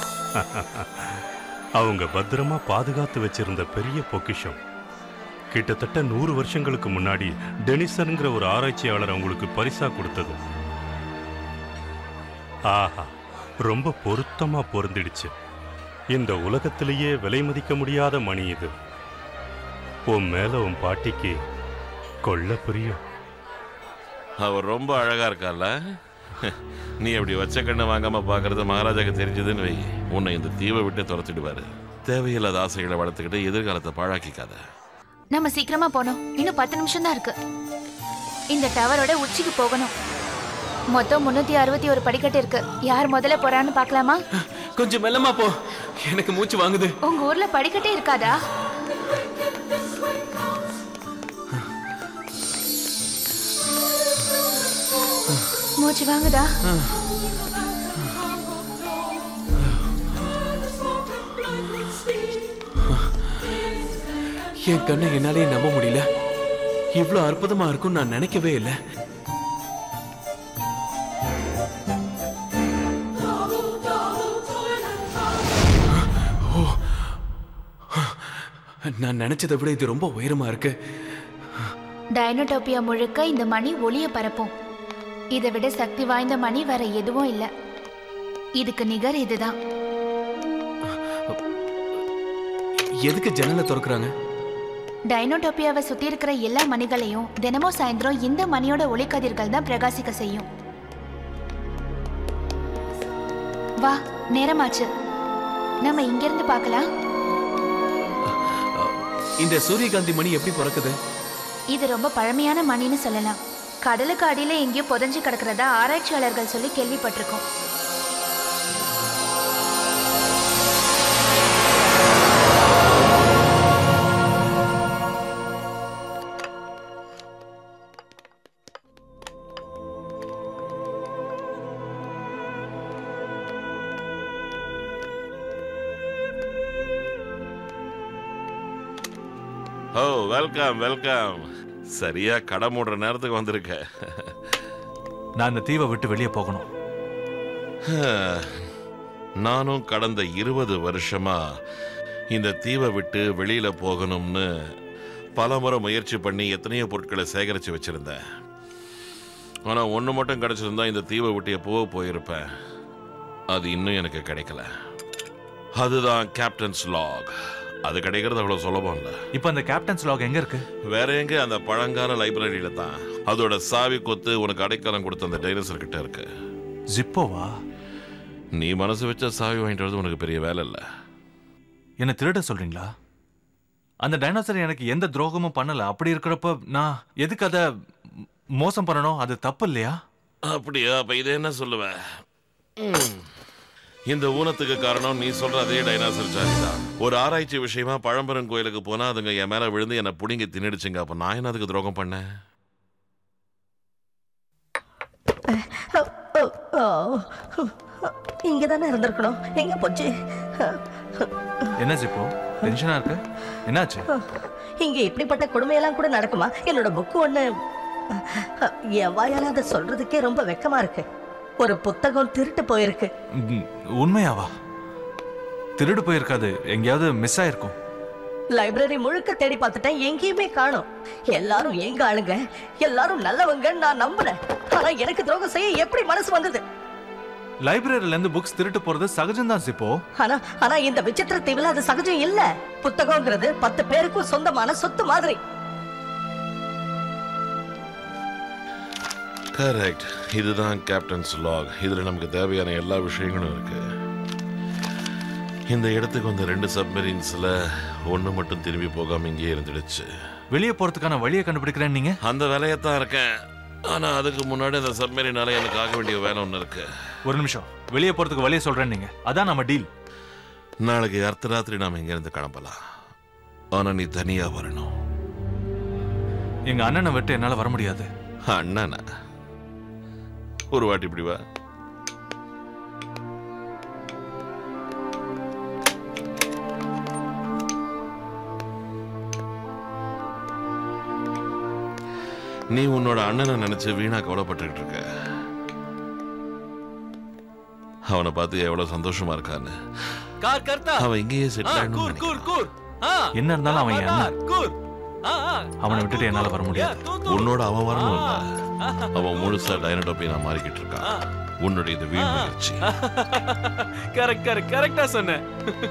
அவங்க பத்திரமா பாதுகாத்து வச்சிருந்த பெரிய பொக்கிஷம் கிட்டத்தட்ட நூறு வருஷங்களுக்கு முன்னாடி டெனிசன்ங்கிற ஒரு ஆராய்ச்சியாளர் அவங்களுக்கு பரிசா கொடுத்தது ஆஹா ரொம்ப பொருத்தமா பொருந்திடுச்சு இந்த உலகத்திலேயே விலை மதிக்க முடியாத மணி இது உன் மேல உன் பாட்டிக்கு கொள்ள புரியும் அவர் ரொம்ப அழகா இருக்கார்ல நீ அப்படி வச்ச கண்ணை வாங்காம பாக்குறது மகாராஜாக்கு தெரிஞ்சதுன்னு வை உன்னை இந்த தீவை விட்டு துரத்திடுவாரு தேவையில்லாத ஆசைகளை வளர்த்துக்கிட்டு எதிர்காலத்தை பாழாக்கிக்காத நம்ம சீக்கிரமா போனோம் இன்னும் பத்து நிமிஷம் தான் இருக்கு இந்த டவரோட உச்சிக்கு போகணும் மொத்தம் முன்னூத்தி அறுபத்தி ஒரு படிக்கட்டு இருக்கு யார் முதல்ல போறான்னு பார்க்கலாமா கொஞ்சம் மெல்லமா போ எனக்கு மூச்சு வாங்குது உங்க ஊர்ல படிக்கட்டே இருக்காதா மூச்சு வாங்குதா என் கண்ணை என்னாலே நம்ப முடியல இவ்வளவு அற்புதமா இருக்கும் நான் நினைக்கவே இல்லை ஓ. நான் நினைச்சதை விட இது ரொம்ப உயரமா இருக்கு டைனோடோபியா முழுக்க இந்த மணி ஒளிய பரப்பும் இதை விட சக்தி வாய்ந்த மணி வேற எதுவும் இல்ல இதுக்கு நிகர் இதுதான் எதுக்கு ஜன்னலை திறக்கறாங்க டைனோடோபியாவை சுத்தி இருக்கிற எல்லா மணிகளையும் தினமும் சாயந்தரம் இந்த மணியோட ஒளிக்கதிர்கள் தான் பிரகாசிக்க செய்யும் வா நேரமாச்சு நம்ம இங்க இருந்து பார்க்கலாம் இந்த சூரியகாந்தி மணி எப்படி பிறக்குது இது ரொம்ப பழமையான மணின்னு சொல்லலாம் கடலுக்கு அடியில எங்கேயோ புதைஞ்சு கிடக்கிறதா ஆராய்ச்சியாளர்கள் சொல்லி கேள்விப்பட்டிருக்கோம் ஓ வெல்கம் வெல்கம் சரியா கடை மூடுற நேரத்துக்கு வந்திருக்க நான் இந்த தீவை விட்டு வெளியே போகணும் நானும் கடந்த இருபது வருஷமா இந்த தீவை விட்டு வெளியில போகணும்னு பலமுறை முயற்சி பண்ணி எத்தனையோ பொருட்களை சேகரித்து வச்சிருந்தேன் ஆனா ஒன்று மட்டும் கிடைச்சிருந்தா இந்த தீவை விட்டு எப்போவோ போயிருப்பேன் அது இன்னும் எனக்கு கிடைக்கல அதுதான் கேப்டன்ஸ் லாக் அது கிடைக்கிறது அவ்வளோ சுலபம் இல்லை இப்போ அந்த கேப்டன்ஸ் லாக் எங்க இருக்கு வேற எங்க அந்த பழங்கால லைப்ரரியில தான் அதோட சாவி கொத்து உனக்கு அடைக்கலம் கொடுத்த அந்த டைனோசர் கிட்ட இருக்கு ஜிப்போவா நீ மனசு வச்ச சாவி வாங்கிட்டு வரது உனக்கு பெரிய வேலை இல்லை என்ன திருட சொல்றீங்களா அந்த டைனோசர் எனக்கு எந்த துரோகமும் பண்ணல அப்படி இருக்கிறப்ப நான் எதுக்கு அதை மோசம் பண்ணணும் அது தப்பு இல்லையா அப்படியா அப்ப இதை என்ன சொல்லுவ ம். இந்த ஊனத்துக்கு காரணம் நீ சொல்ற அதே டைனாசர் ஜாதி தான் ஒரு ஆராய்ச்சி விஷயமா பழம்பெரும் கோயிலுக்கு போனா அதுங்க என் மேல விழுந்து என்னை புடிங்கி தின்னுடுச்சுங்க அப்ப நான் என்ன அதுக்கு துரோகம் பண்ணேன் இங்க தானே இருந்திருக்கணும் எங்க போச்சு என்ன ஜிப்போ டென்ஷனா இருக்கு என்னாச்சு இங்க இப்படிப்பட்ட கொடுமையெல்லாம் கூட நடக்குமா என்னோட புக்கு ஒண்ணு என் வாயால அதை சொல்றதுக்கே ரொம்ப வெக்கமா இருக்கு ஒரு புத்தகம் திருட்டு போயிருக்கு ம், உண்மையாவா திருடு போயிருக்காது எங்கேயாவது மிஸ் ஆயிருக்கும் லைப்ரரி முழுக்க தேடி பார்த்துட்டேன் எங்கேயுமே காணோம் எல்லாரும் எங்க ஆளுங்க எல்லாரும் நல்லவங்கன்னு நான் நம்புறேன் ஆனா எனக்கு துரோகம் செய்ய எப்படி மனசு வந்தது லைப்ரரியில இருந்து புக்ஸ் திருட்டு போறது சகஜம்தான் சிப்போ ஆனா ஆனா இந்த விசித்திர தீவுல அது சகஜம் இல்ல புத்தகங்கிறது பத்து பேருக்கும் சொந்தமான சொத்து மாதிரி கரெக்ட் இதுதான் கேப்டன்ஸ் லாக் இதுல நமக்கு தேவையான எல்லா விஷயங்களும் இருக்கு இந்த இடத்துக்கு வந்த ரெண்டு சப்மரீன்ஸ்ல ஒண்ணு மட்டும் திரும்பி போகாம இங்கேயே இருந்துடுச்சு வெளியே போறதுக்கான வழியை கண்டுபிடிக்கிறேன் நீங்க அந்த வேலையத்தான் இருக்கேன் ஆனா அதுக்கு முன்னாடி அந்த சப்மரீனால எனக்கு ஆக வேண்டிய வேலை ஒன்று இருக்கு ஒரு நிமிஷம் வெளியே போறதுக்கு வழியை சொல்றேன் நீங்க அதான் நம்ம டீல் நாளைக்கு அர்த்தராத்திரி நாம இங்க இருந்து கிளம்பலாம் ஆனா நீ தனியா வரணும் எங்க அண்ணனை விட்டு என்னால வர முடியாது அண்ணனா ஒரு வாட்டி இப்படி வா நீ உன்னோட அண்ணனை நினைச்சு வீணா கவலைப்பட்டுக்கிட்டு இருக்க அவனை பார்த்து எவ்வளவு சந்தோஷமா இருக்கான்னு கார் கர்த்தா அவன் இங்கேயே ஆ, செட்டில் கூர் கூர் கூர் ஆ, என்ன இருந்தாலும் அவன் என் அண்ணன் கூர் ஆ, ஆ. அவனை விட்டுட்டு என்னால வர முடியாது தூ, தூ. உன்னோட அவன் வரணும் இல்ல அவன் முழுசா டைனடோப்பி நான் மாறிக்கிட்டு இருக்கான் உன்னுடைய இது வீண் முயற்சி கரெக்ட் கரெக்ட் கரெக்டா சொன்னேன்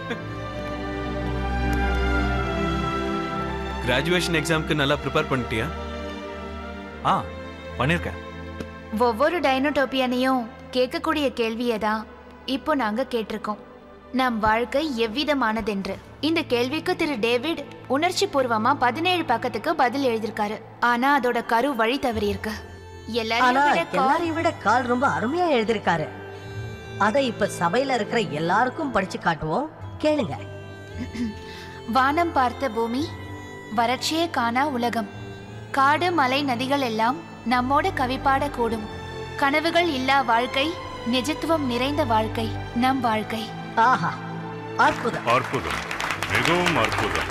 கிராஜுவேஷன் எக்ஸாம்க்கு நல்லா ப்ரிப்பேர் பண்ணிட்டியா ஆ பண்ணிருக்கேன் ஒவ்வொரு டைனோடோபியனையும் கேட்கக்கூடிய கேள்வியை தான் இப்போ நாங்க கேட்டிருக்கோம் நம் வாழ்க்கை எவ்விதமானதென்று இந்த கேள்விக்கு திரு டேவிட் உணர்ச்சி பூர்வமா பதினேழு பக்கத்துக்கு பதில் எழுதியிருக்காரு ஆனா அதோட கரு வழி தவறி இருக்கு ஆனா எல்லாரையும் விட கா- எல்லாரையும் விட கால் ரொம்ப அருமையா எழுதியிருக்காரு அதை இப்ப சபையில இருக்கிற எல்லாருக்கும் படிச்சு காட்டுவோம் கேளுங்க வானம் பார்த்த பூமி வறட்சியே காணா உலகம் காடு மலை நதிகள் எல்லாம் நம்மோட கவிப்பாட கூடும் கனவுகள் இல்லா வாழ்க்கை நிஜத்துவம் நிறைந்த வாழ்க்கை நம் வாழ்க்கை ஆஹா அற்புதம் அற்புதம் மிகவும் அற்புதம்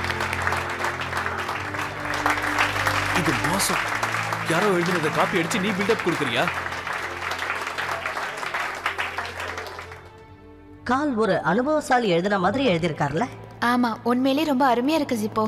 இது மோசம் யாரோ எழுதினத காப்பி அடிச்சு நீ பில்டப் கொடுக்குறியா கால் ஒரு அனுபவசாலி எழுதின மாதிரி எழுதியிருக்காருல்ல ஆமா உண்மையிலே ரொம்ப அருமையா இருக்கு ஜிப்போ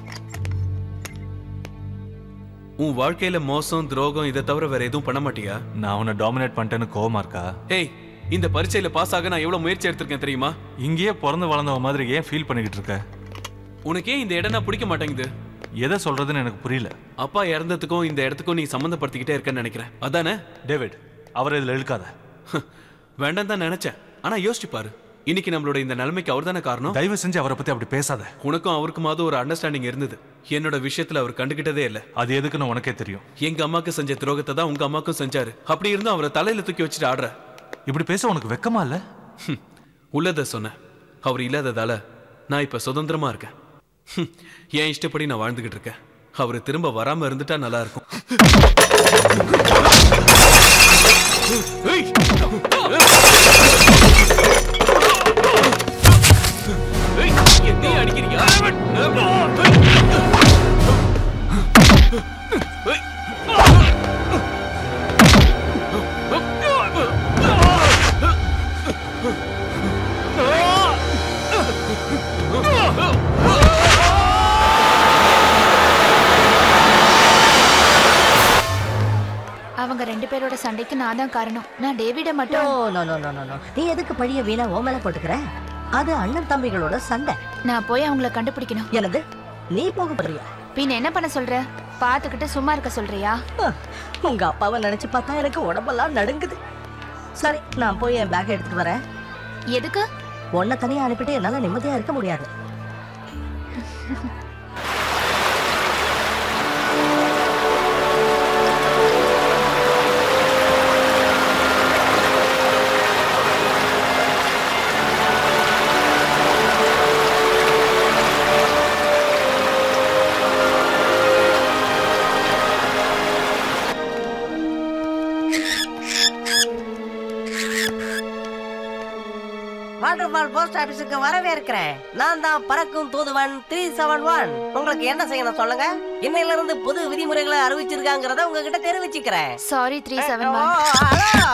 உன் வாழ்க்கையில மோசம் துரோகம் இதை தவிர வேற எதுவும் பண்ண மாட்டியா நான் அவனை டாமினேட் பண்ணிட்டேன்னு கோவமா இருக்கா ஏய் இந்த பரீட்சையில பாஸ் ஆக நான் எவ்வளவு முயற்சி எடுத்திருக்கேன் தெரியுமா இங்கேயே பிறந்து வளர்ந்தவ மாதிரி ஏன் ஃபீல் பண்ணிக்கிட்டு இருக்க உனக்கே இந்த இடம்னா பிடிக்க மாட்டேங்குது எதை சொல்றதுன்னு எனக்கு புரியல அப்பா இறந்ததுக்கும் இந்த இடத்துக்கும் நீ சம்மந்தப்படுத்திக்கிட்டே இருக்கேன்னு நினைக்கிறேன் அதானே டேவிட் அவரை இதுல இழுக்காத வேண்டாம் தான் நினைச்சேன் ஆனா யோசிச்சு பாரு இன்னைக்கு நம்மளோட இந்த நிலைமைக்கு அவர் தானே காரணம் தயவு செஞ்சு அவரை பத்தி அப்படி பேசாத உனக்கும் அவருக்குமாவது ஒரு அண்டர்ஸ்டாண்டிங் இருந்தது என்னோட விஷயத்துல அவர் கண்டுகிட்டதே இல்ல அது எதுக்குன்னு உனக்கே தெரியும் எங்க அம்மாக்கு செஞ்ச துரோகத்தை தான் உங்க அம்மாக்கும் செஞ்சாரு அப்படி இருந்தும் அவரை தலையில தூக்கி வச்சுட்டு ஆடுற இப்படி பேச உனக்கு வெக்கமா இல்ல ஹம், உள்ளத சொன்னேன் அவர் இல்லாததால நான் இப்ப சுதந்திரமா இருக்கேன் ஹம், என் இஷ்டப்படி நான் வாழ்ந்துகிட்டு இருக்கேன் அவர் திரும்ப வராம இருந்துட்டா நல்லா இருக்கும் ஏய்! ஏய், என்னைய அடிக்கிறியா? ஏய்! அவங்க ரெண்டு பேரோட சண்டைக்கு நான் தான் காரணம் நான் டேவிட நோ மட்டும் நோ நோ நோ நோ நீ எதுக்கு பழிய வீணா ஓ மேல போட்டுக்கிற அது அண்ணன் தம்பிகளோட சண்டை நான் போய் அவங்கள கண்டுபிடிக்கணும் எனது நீ போக போறியா பின் என்ன பண்ண சொல்ற பாத்துக்கிட்டு சும்மா இருக்க சொல்றியா அஹ், உங்க அப்பாவை நினைச்சு பார்த்தா எனக்கு உடம்பெல்லாம் நடுங்குது சரி நான் போய் என் பேக் எடுத்துட்டு வரேன் எதுக்கு உன்னை தனியா அனுப்பிட்டு என்னால நிம்மதியா இருக்க முடியாது வாட்டர்ஃபால் போஸ்ட் ஆபீஸுக்கு வரவேற்கிறேன் நான் தான் பறக்கும் தூதுவன் த்ரீ செவன் ஒன் உங்களுக்கு என்ன செய்யணும் சொல்லுங்க இன்னையில இருந்து புது விதிமுறைகளை அறிவிச்சிருக்காங்கிறத உங்ககிட்ட தெரிவிச்சுக்கிறேன் sorry three seven O, one hello.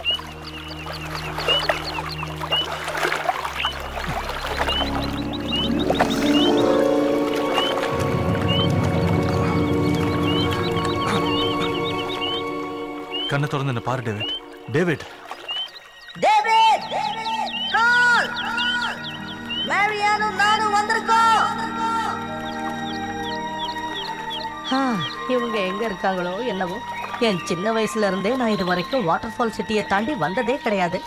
கண்ணை திறந்து என்ன பாரு டேவிட் டேவிட் டேவிட் கால் மேரியானும் நானும் வந்திருக்கோம் ஆ, இவங்க எங்க இருக்காங்களோ என்னவோ என் சின்ன வயசுல இருந்தே நான் இது வரைக்கும் வாட்டர் ஃபால் சிட்டியை தாண்டி வந்ததே கிடையாது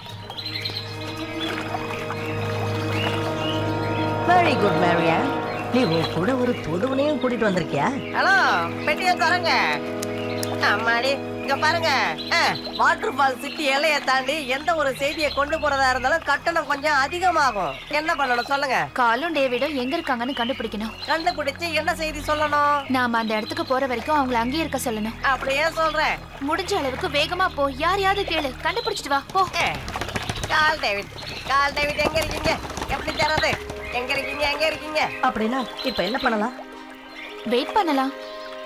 வெரி குட் மேரியா நீ உன் கூட ஒரு புதுவனையும் கூட்டிட்டு வந்திருக்கியா ஹலோ பெட்டியை தரங்க அம்மாடி இங்க பாருங்க வாட்டர் ஃபால் சிட்டி எல்லையை தாண்டி எந்த ஒரு செய்தியை கொண்டு போறதா இருந்தாலும் கட்டணம் கொஞ்சம் அதிகமாகும் என்ன பண்ணணும் சொல்லுங்க காலும் டேவிடும் எங்க இருக்காங்கன்னு கண்டுபிடிக்கணும் கண்டுபிடிச்சு என்ன செய்தி சொல்லணும் நாம அந்த இடத்துக்கு போற வரைக்கும் அவங்கள அங்கேயே இருக்க சொல்லணும் அப்படியே சொல்றேன் முடிஞ்ச அளவுக்கு வேகமா போ யாரையாவது கேளு கண்டுபிடிச்சிட்டு வா போ கால் டேவிட் கால் டேவிட் எங்க இருக்கீங்க எப்படி தரது எங்க இருக்கீங்க எங்க இருக்கீங்க அப்படின்னா இப்ப என்ன பண்ணலாம் வெயிட் பண்ணலாம்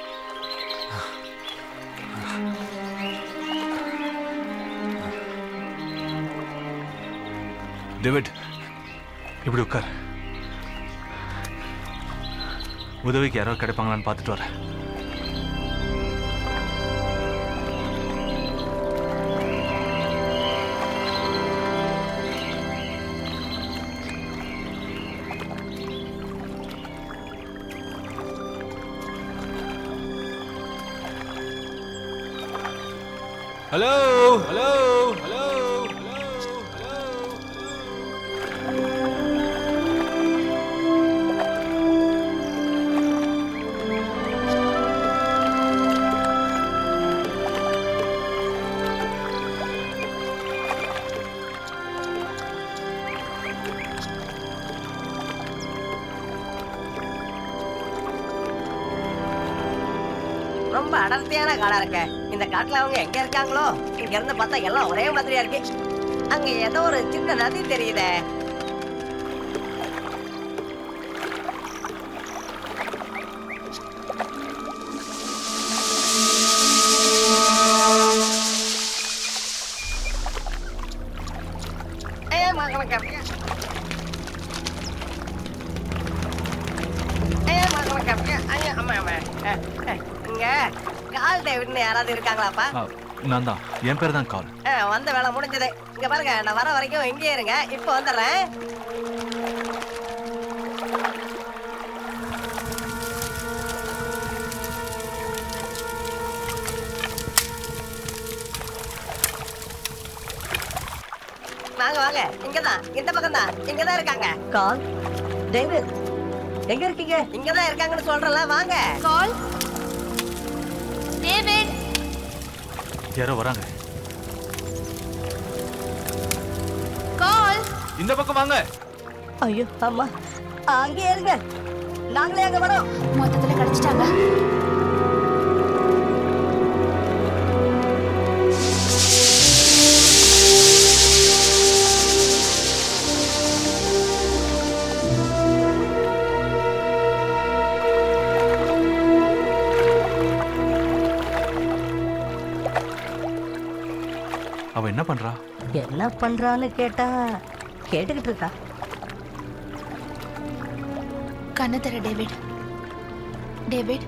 டேவிட் இப்படி உட்கார் உதவிக்கு யாரோ கிடைப்பாங்களான்னு பார்த்துட்டு வரேன் ஹலோ ஹலோ ஹலோ ரொம்ப அடர்த்தியான காடா இருக்க இந்த காட்டுல அவங்க எங்க இருக்காங்களோ இங்க இருந்து பார்த்தா எல்லாம் ஒரே மாதிரியா இருக்கு அங்க ஏதோ ஒரு சின்ன நதி தெரியுதே ஐயா, மகனுக்கு அப்படியே. ஐயா, மகனுக்கு அப்படியே. ஐயா, அம்மா, அம்மா. அஹ், அஹ், இங்க கால் டேவிட்னு யாராவது இருக்காங்களாப்பா ஆ, நான் தான் என் பேர் தான் கால் அஹ், வந்த வேலை முடிஞ்சது இங்க பாருங்க நான் வர வரைக்கும் இங்கே இருங்க இப்போ வந்துடுறேன் வாங்க வாங்க இங்கதான் இந்த பக்கம் தான் இங்கதான் இருக்காங்க கால் டேவிட் எங்க இருக்கீங்க இங்கதான் இருக்காங்கன்னு சொல்றல வாங்க கால் டேவிட் யாரோ வராங்க கால் இந்த பக்கம் வாங்க ஐயோ அம்மா அங்கே இருங்க நாங்களே அங்க வரோம் மொத்தத்துல கிடைச்சிட்டாங்க அவ என்ன பண்றா என்ன பண்றான்னு கேட்டா கேட்டுக்கிட்டு இருக்கா கண்ணு தர டேவிட் டேவிட்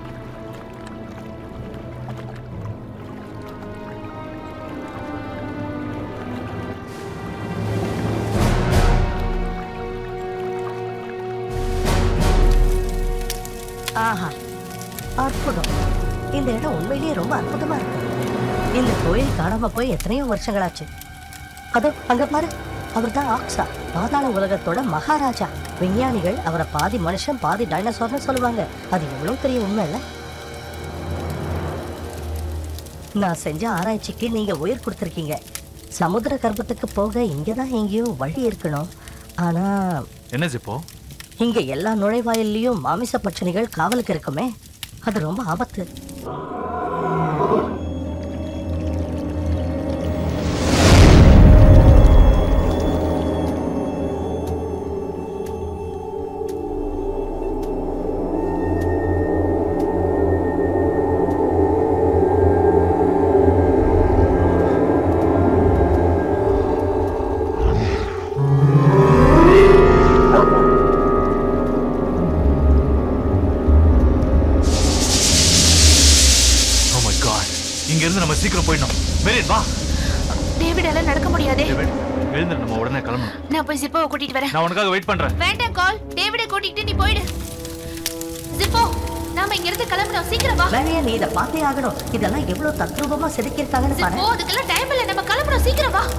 ஆஹா அற்புதம் இந்த இடம் உண்மையிலேயே ரொம்ப அற்புதமா இருக்கு இந்த கோயில் காணாம போய் எத்தனையோ வருஷங்களாச்சு அதோ அங்க பாரு அவர் தான் ஆக்ஸா பாதாள உலகத்தோட மகாராஜா விஞ்ஞானிகள் அவரை பாதி மனுஷன் பாதி டைனோசர்னு சொல்லுவாங்க அது எவ்வளவு பெரிய உண்மை இல்ல நான் செஞ்ச ஆராய்ச்சிக்கு நீங்க உயிர் கொடுத்துருக்கீங்க சமுத்திர கர்ப்பத்துக்கு போக இங்கதான் எங்கேயோ வழி இருக்கணும் ஆனா என்ன ஜிப்போ இங்க எல்லா நுழைவாயில்லையும் மாமிச பட்சணிகள் காவலுக்கு இருக்குமே அது ரொம்ப ஆபத்து ஓ மை காட் இங்க இருந்து நம்ம சீக்கிரம் போயிடணும் மேரியன் வா டேவிடால நடக்க முடியாதே டேவிட் எழுந்து நம்ம உடனே கிளம்பணும் நான் போய் ஜிப்போவை கூட்டிட்டு வரேன் நான் உனக்காக வெயிட் பண்றேன் வேண்டாம் கால் டேவிடை கூட்டிட்டு நீ போயிடு ஜிப்போ நாம இங்க இருந்து கிளம்பணும் சீக்கிரம் வா மேரியா நீ இதை பார்த்தே ஆகணும் இதெல்லாம் எவ்வளவு தத்ரூபமா செதுக்கியிருக்காங்கன்னு பாரு போ அதுக்கெல்லாம் டைம் இல்ல நம்ம கிளம்பணும் சீக்கிரம் வா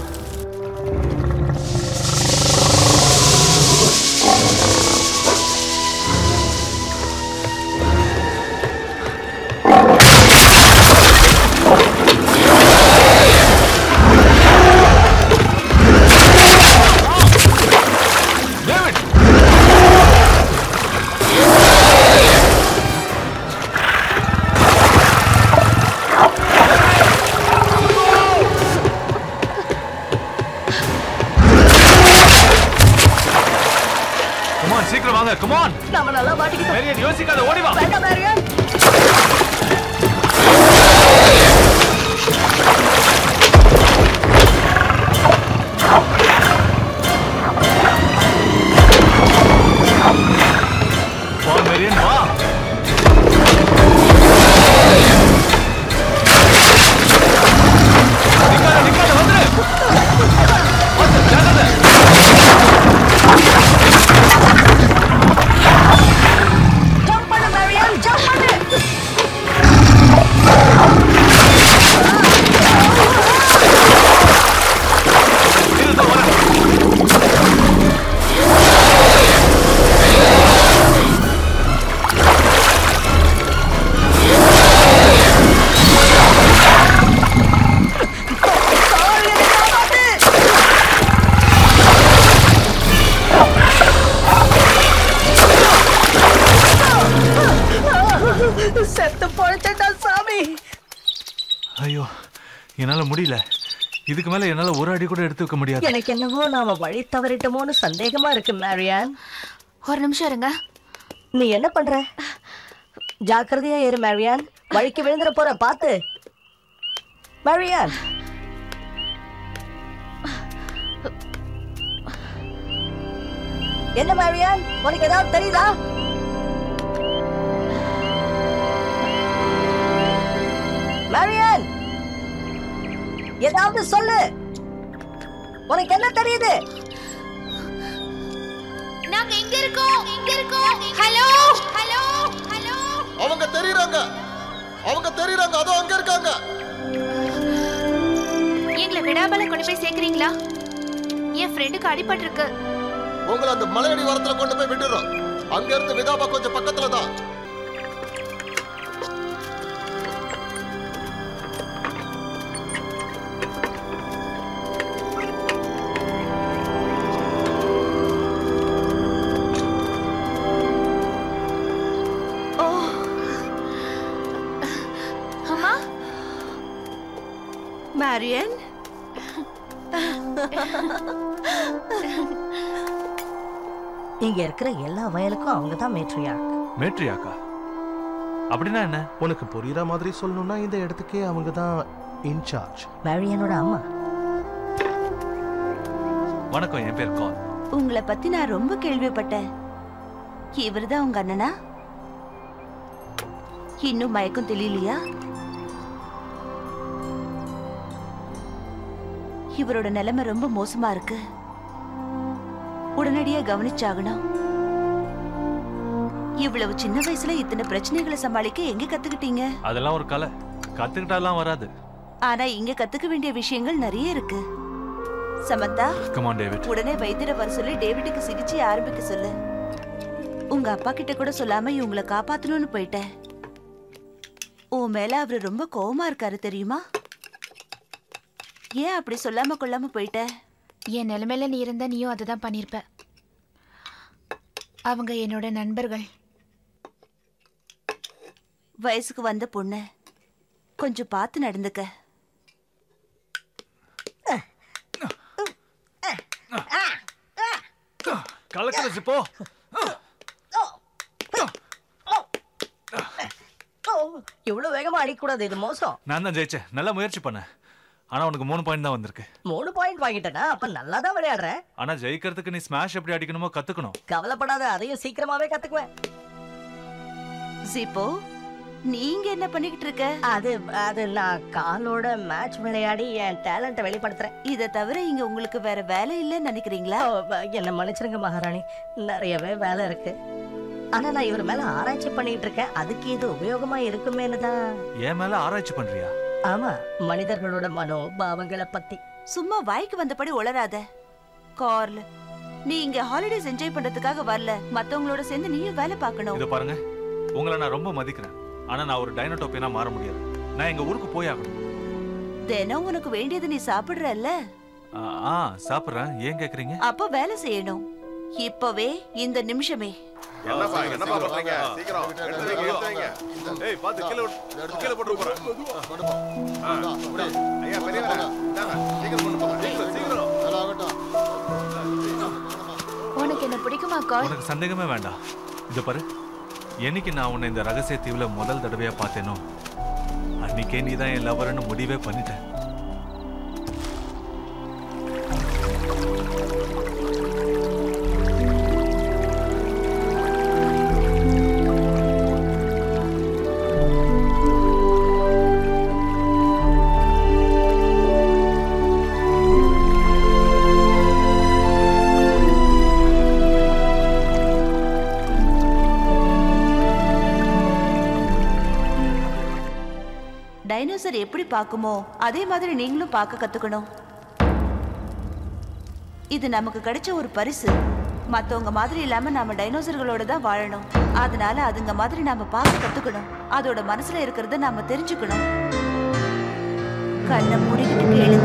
கமான் சீக்கிரம் வாங்க கமான் நம்ம நல்லா மாட்டிக்கிட்டோம் மேரியன் யோசிக்காத ஓடி வா வேண்டாம் மேரியா வா மேரியன் வா நிக்காத நிக்காத வந்துரு வந்து ஜாகிரதை ஜம்ப் பண்ணு மேரியா ஜம்ப் பண்ணு செத்து பொழைச்சா சாமி ஐயோ என்னால முடியல இதுக்கு மேல என்னால ஒரு அடி கூட எடுத்து வைக்க முடியாது எனக்கு என்னவோ நாம வழி தவறிட்டோமோன்னு சந்தேகமா இருக்கு மேரியான் ஒரு நிமிஷம் இருங்க நீ என்ன பண்ற ஜாக்கிரதையா ஏறு மேரியான் வழிக்கு விழுந்துற போற பாத்து மேரியான் என்ன மேரியான் உனக்கு ஏதாவது தெரியுதா மேரியான் ஏதாவது சொல்லு உனக்கு என்ன தெரியுது நாங்க இங்க இருக்கோம் இங்க இருக்கோம் ஹலோ ஹலோ ஹலோ அவங்க தெரியுறாங்க அவங்க தெரியுறாங்க அதோ அங்க இருக்காங்க எங்களை விடாமல கொண்டு போய் சேர்க்கறீங்களா என் ஃப்ரெண்டுக்கு அடிபட்டு இருக்கு உங்களை அந்த மலையடி வரத்துல கொண்டு போய் விட்டுறோம் அங்க இருந்து விதாபா கொஞ்சம் பக்கத்துல தான் அம்மா மேரியன் இங்க இருக்கிற எல்லா வயலுக்கும் அவங்க தான் மேட்ரியா மேட்ரியாக்கா அப்படின்னா என்ன உனக்கு புரியுற மாதிரி சொல்லணும்னா இந்த இடத்துக்கே அவங்க தான் இன்சார்ஜ் மேரியனோட அம்மா வணக்கம் என் பேர் கால் உங்களை பத்தி நான் ரொம்ப கேள்விப்பட்டேன் இவர்தான் உங்க அண்ணனா இன்னும் மயக்கம் தெரியலையா இவரோட நிலைமை ரொம்ப மோசமா இருக்கு உடனடியா கவனிச்சாகணும் இவ்வளவு சின்ன வயசுல இத்தனை பிரச்சனைகளை சமாளிக்க எங்க கத்துக்கிட்டீங்க அதெல்லாம் ஒரு கலை கத்துக்கிட்டாலாம் வராது ஆனா இங்க கத்துக்க வேண்டிய விஷயங்கள் நிறைய இருக்கு சமந்தா கமான் டேவிட் உடனே வைத்தியரை வர சொல்லி டேவிட்டுக்கு சிகிச்சை ஆரம்பிக்க சொல்லு உங்க அப்பா கிட்ட கூட சொல்லாம இவங்களை காப்பாத்தணும்னு போயிட்டேன் உன் மேல அவரு ரொம்ப கோவமா இருக்காரு தெரியுமா ஏன் அப்படி சொல்லாம கொள்ளாம போயிட்ட என் நிலைமையில நீ இருந்தா நீயும் அதுதான் பண்ணிருப்ப அவங்க என்னோட நண்பர்கள் வயசுக்கு வந்த பொண்ணு கொஞ்சம் பார்த்து நடந்துக்க கலக்கல சிப்போ இவ்வளவு வேகமா அடிக்கக்கூடாது இது மோசம் நான் தான் ஜெயிச்சேன் நல்லா முயற்சி பண்ணேன் ஆனா உனக்கு மூணு பாயிண்ட் தான் வந்திருக்கு மூணு பாயிண்ட் வாங்கிட்டேனா அப்ப நல்லா தான் விளையாடுற ஆனா ஜெயிக்கிறதுக்கு நீ ஸ்மாஷ் எப்படி அடிக்கணுமோ கத்துக்கணும் கவலைப்படாத அதையும் சீக்கிரமாவே கத்துக்குவேன் சிப்போ நீங்க என்ன பண்ணிக்கிட்டு இருக்க அது அது நான் காலோட மேட்ச் விளையாடி என் டேலண்ட்டை வெளிப்படுத்துறேன் இதை தவிர இங்க உங்களுக்கு வேற வேலை இல்லைன்னு நினைக்கிறீங்களா ஓ, என்ன மன்னிச்சிருங்க மகாராணி நிறையவே வேலை இருக்கு ஆனா நான் இவர் மேல ஆராய்ச்சி பண்ணிட்டு இருக்கேன் அதுக்கு இது உபயோகமா இருக்குமேனு தான் என் மேல ஆராய்ச்சி பண்றியா ஆமா மனிதர்களோட மனோ பாவங்களை பத்தி சும்மா வாய்க்கு வந்தபடி உளராத கார்ல் நீ இங்க ஹாலிடேஸ் என்ஜாய் பண்றதுக்காக வரல மத்தவங்களோட சேர்ந்து நீயும் வேலை பார்க்கணும் இத பாருங்க உங்களை நான் ரொம்ப மதிக்கிறேன் ஆனா நான் ஒரு டைனோடோப்பியனா மாற முடியாது நான் எங்க ஊருக்கு போய் ஆகணும் தினம் உனக்கு வேண்டியது நீ சாப்பிடுறல்ல ஆ, ஆ சாப்பிடுறேன் ஏன் கேக்குறீங்க அப்ப வேலை செய்யணும் இப்பவே இந்த நிமிஷமே என்னப்பா என்னப்பா பண்றீங்க சீக்கிரம் எடுத்து வைங்க எடுத்து வைங்க ஏய் பாத்து கீழ விட்டு- கீழ போட்டு போறேன் ஐயா பெரியவரா இந்தாங்க, சீக்கிரம் கொண்டு போங்க சீக்கிரம் சீக்கிரம் உனக்கு என்ன பிடிக்குமா கால் உனக்கு சந்தேகமே வேண்டாம் இத பாரு என்னைக்கு நான் உன்னை இந்த ரகசிய தீவுல முதல் தடவையா பார்த்தேனோ அன்னைக்கே நீ தான் என் லவர்னு முடிவே பண்ணிட்டேன் டைனோசர் எப்படி பார்க்குமோ அதே மாதிரி நீங்களும் பார்க்க கத்துக்கணும் இது நமக்கு கிடைச்ச ஒரு பரிசு மத்தவங்க மாதிரி இல்லாம நாம டைனோசர்களோட தான் வாழணும் அதனால அதுங்க மாதிரி நாம பார்க்க கத்துக்கணும் அதோட மனசுல இருக்கிறத நாம தெரிஞ்சுக்கணும் கண்ணை மூடிக்கிட்டு கேளுங்க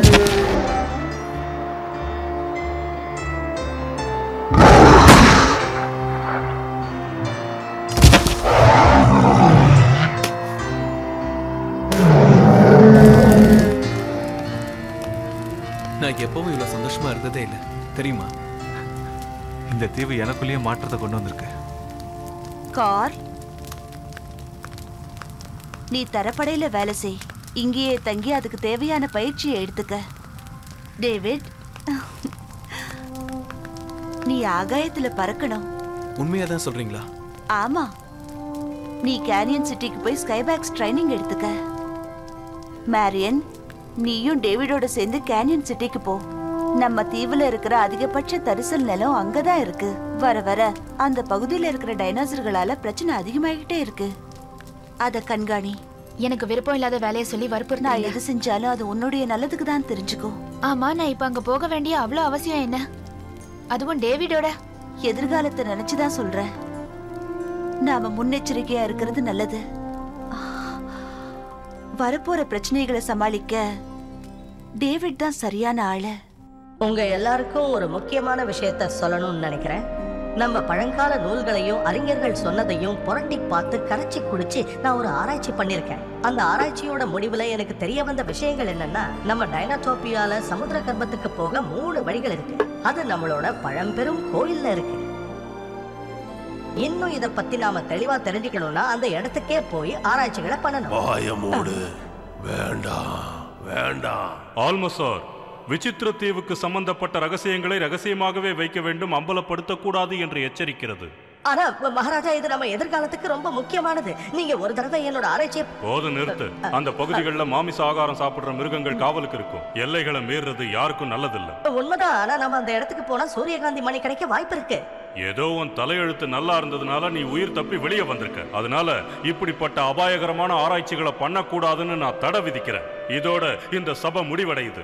நான் எப்பவும் இவ்வளவு சந்தோஷமா இருந்ததே இல்லை தெரியுமா இந்த தீவு எனக்குள்ளேயே மாற்றத்தை கொண்டு வந்திருக்கு கார் நீ தரப்படையில வேலை செய் இங்கேயே தங்கி அதுக்கு தேவையான பயிற்சியை எடுத்துக்க டேவிட் நீ ஆகாயத்துல பறக்கணும் உண்மையா தான் சொல்றீங்களா ஆமா நீ கேனியன் சிட்டிக்கு போய் ஸ்கைபேக்ஸ் ட்ரைனிங் எடுத்துக்க மேரியன் நீயும் டேவிடோட சேர்ந்து கேனியன் சிட்டிக்கு போ நம்ம தீவுல இருக்கிற அதிகபட்ச தரிசல் நிலம் அங்கதான் இருக்கு வர வர அந்த பகுதியில இருக்கிற டைனோசர்களால பிரச்சனை அதிகமாகிட்டே இருக்கு அத கண்காணி எனக்கு விருப்பம் இல்லாத வேலையை சொல்லி நான் வற்புறுத்தாங்க எது செஞ்சாலும் அது உன்னுடைய நல்லதுக்கு தான் தெரிஞ்சுக்கோ ஆமா நான் இப்ப அங்க போக வேண்டிய அவ்வளவு அவசியம் என்ன அதுவும் டேவிடோட எதிர்காலத்தை நினைச்சுதான் சொல்றேன் நாம முன்னெச்சரிக்கையா இருக்கிறது நல்லது வரப்போற பிரச்சனைகளை சமாளிக்க டேவிட் தான் சரியான ஆளு உங்க எல்லாருக்கும் ஒரு முக்கியமான விஷயத்த சொல்லணும்னு நினைக்கிறேன் நம்ம பழங்கால நூல்களையும் அறிஞர்கள் சொன்னதையும் புரட்டி பார்த்து கரைச்சி குடிச்சு நான் ஒரு ஆராய்ச்சி பண்ணியிருக்கேன் அந்த ஆராய்ச்சியோட முடிவுல எனக்கு தெரிய வந்த விஷயங்கள் என்னன்னா நம்ம டைனாடோபியால சமுத்திர கர்ப்பத்துக்கு போக மூணு வழிகள் இருக்கு அது நம்மளோட பழம்பெரும் கோயில்ல இருக்கு இன்னும் இத பத்தி நாம தெளிவா தெரிஞ்சுக்கணும்னா அந்த இடத்துக்கே போய் ஆராய்ச்சிகளை பண்ணணும் வாய மூடு வேண்டாம் வேண்டாம் ஆல்மசார் விசித்திர தீவுக்கு சம்பந்தப்பட்ட ரகசியங்களை ரகசியமாகவே வைக்க வேண்டும் அம்பலப்படுத்தக்கூடாது என்று எச்சரிக்கிறது ஆனா மகாராஜா இது நம்ம எதிர்காலத்துக்கு ரொம்ப முக்கியமானது நீங்க ஒரு தடவை என்னோட ஆராய்ச்சியை போது நிறுத்து அந்த பகுதிகளில் மாமிச ஆகாரம் சாப்பிடுற மிருகங்கள் காவலுக்கு இருக்கும் எல்லைகளை மீறுறது யாருக்கும் நல்லதில்ல உண்மைதான் ஆனா நம்ம அந்த இடத்துக்கு போனா சூரியகாந்தி மணி கிடைக்க வாய்ப்பு இருக்கு ஏதோ உன் தலையெழுத்து நல்லா இருந்ததுனால நீ உயிர் தப்பி வெளியே வந்திருக்க அதனால இப்படிப்பட்ட அபாயகரமான ஆராய்ச்சிகளை பண்ணக்கூடாதுன்னு நான் தடை விதிக்கிறேன் இதோட இந்த சபை முடிவடையுது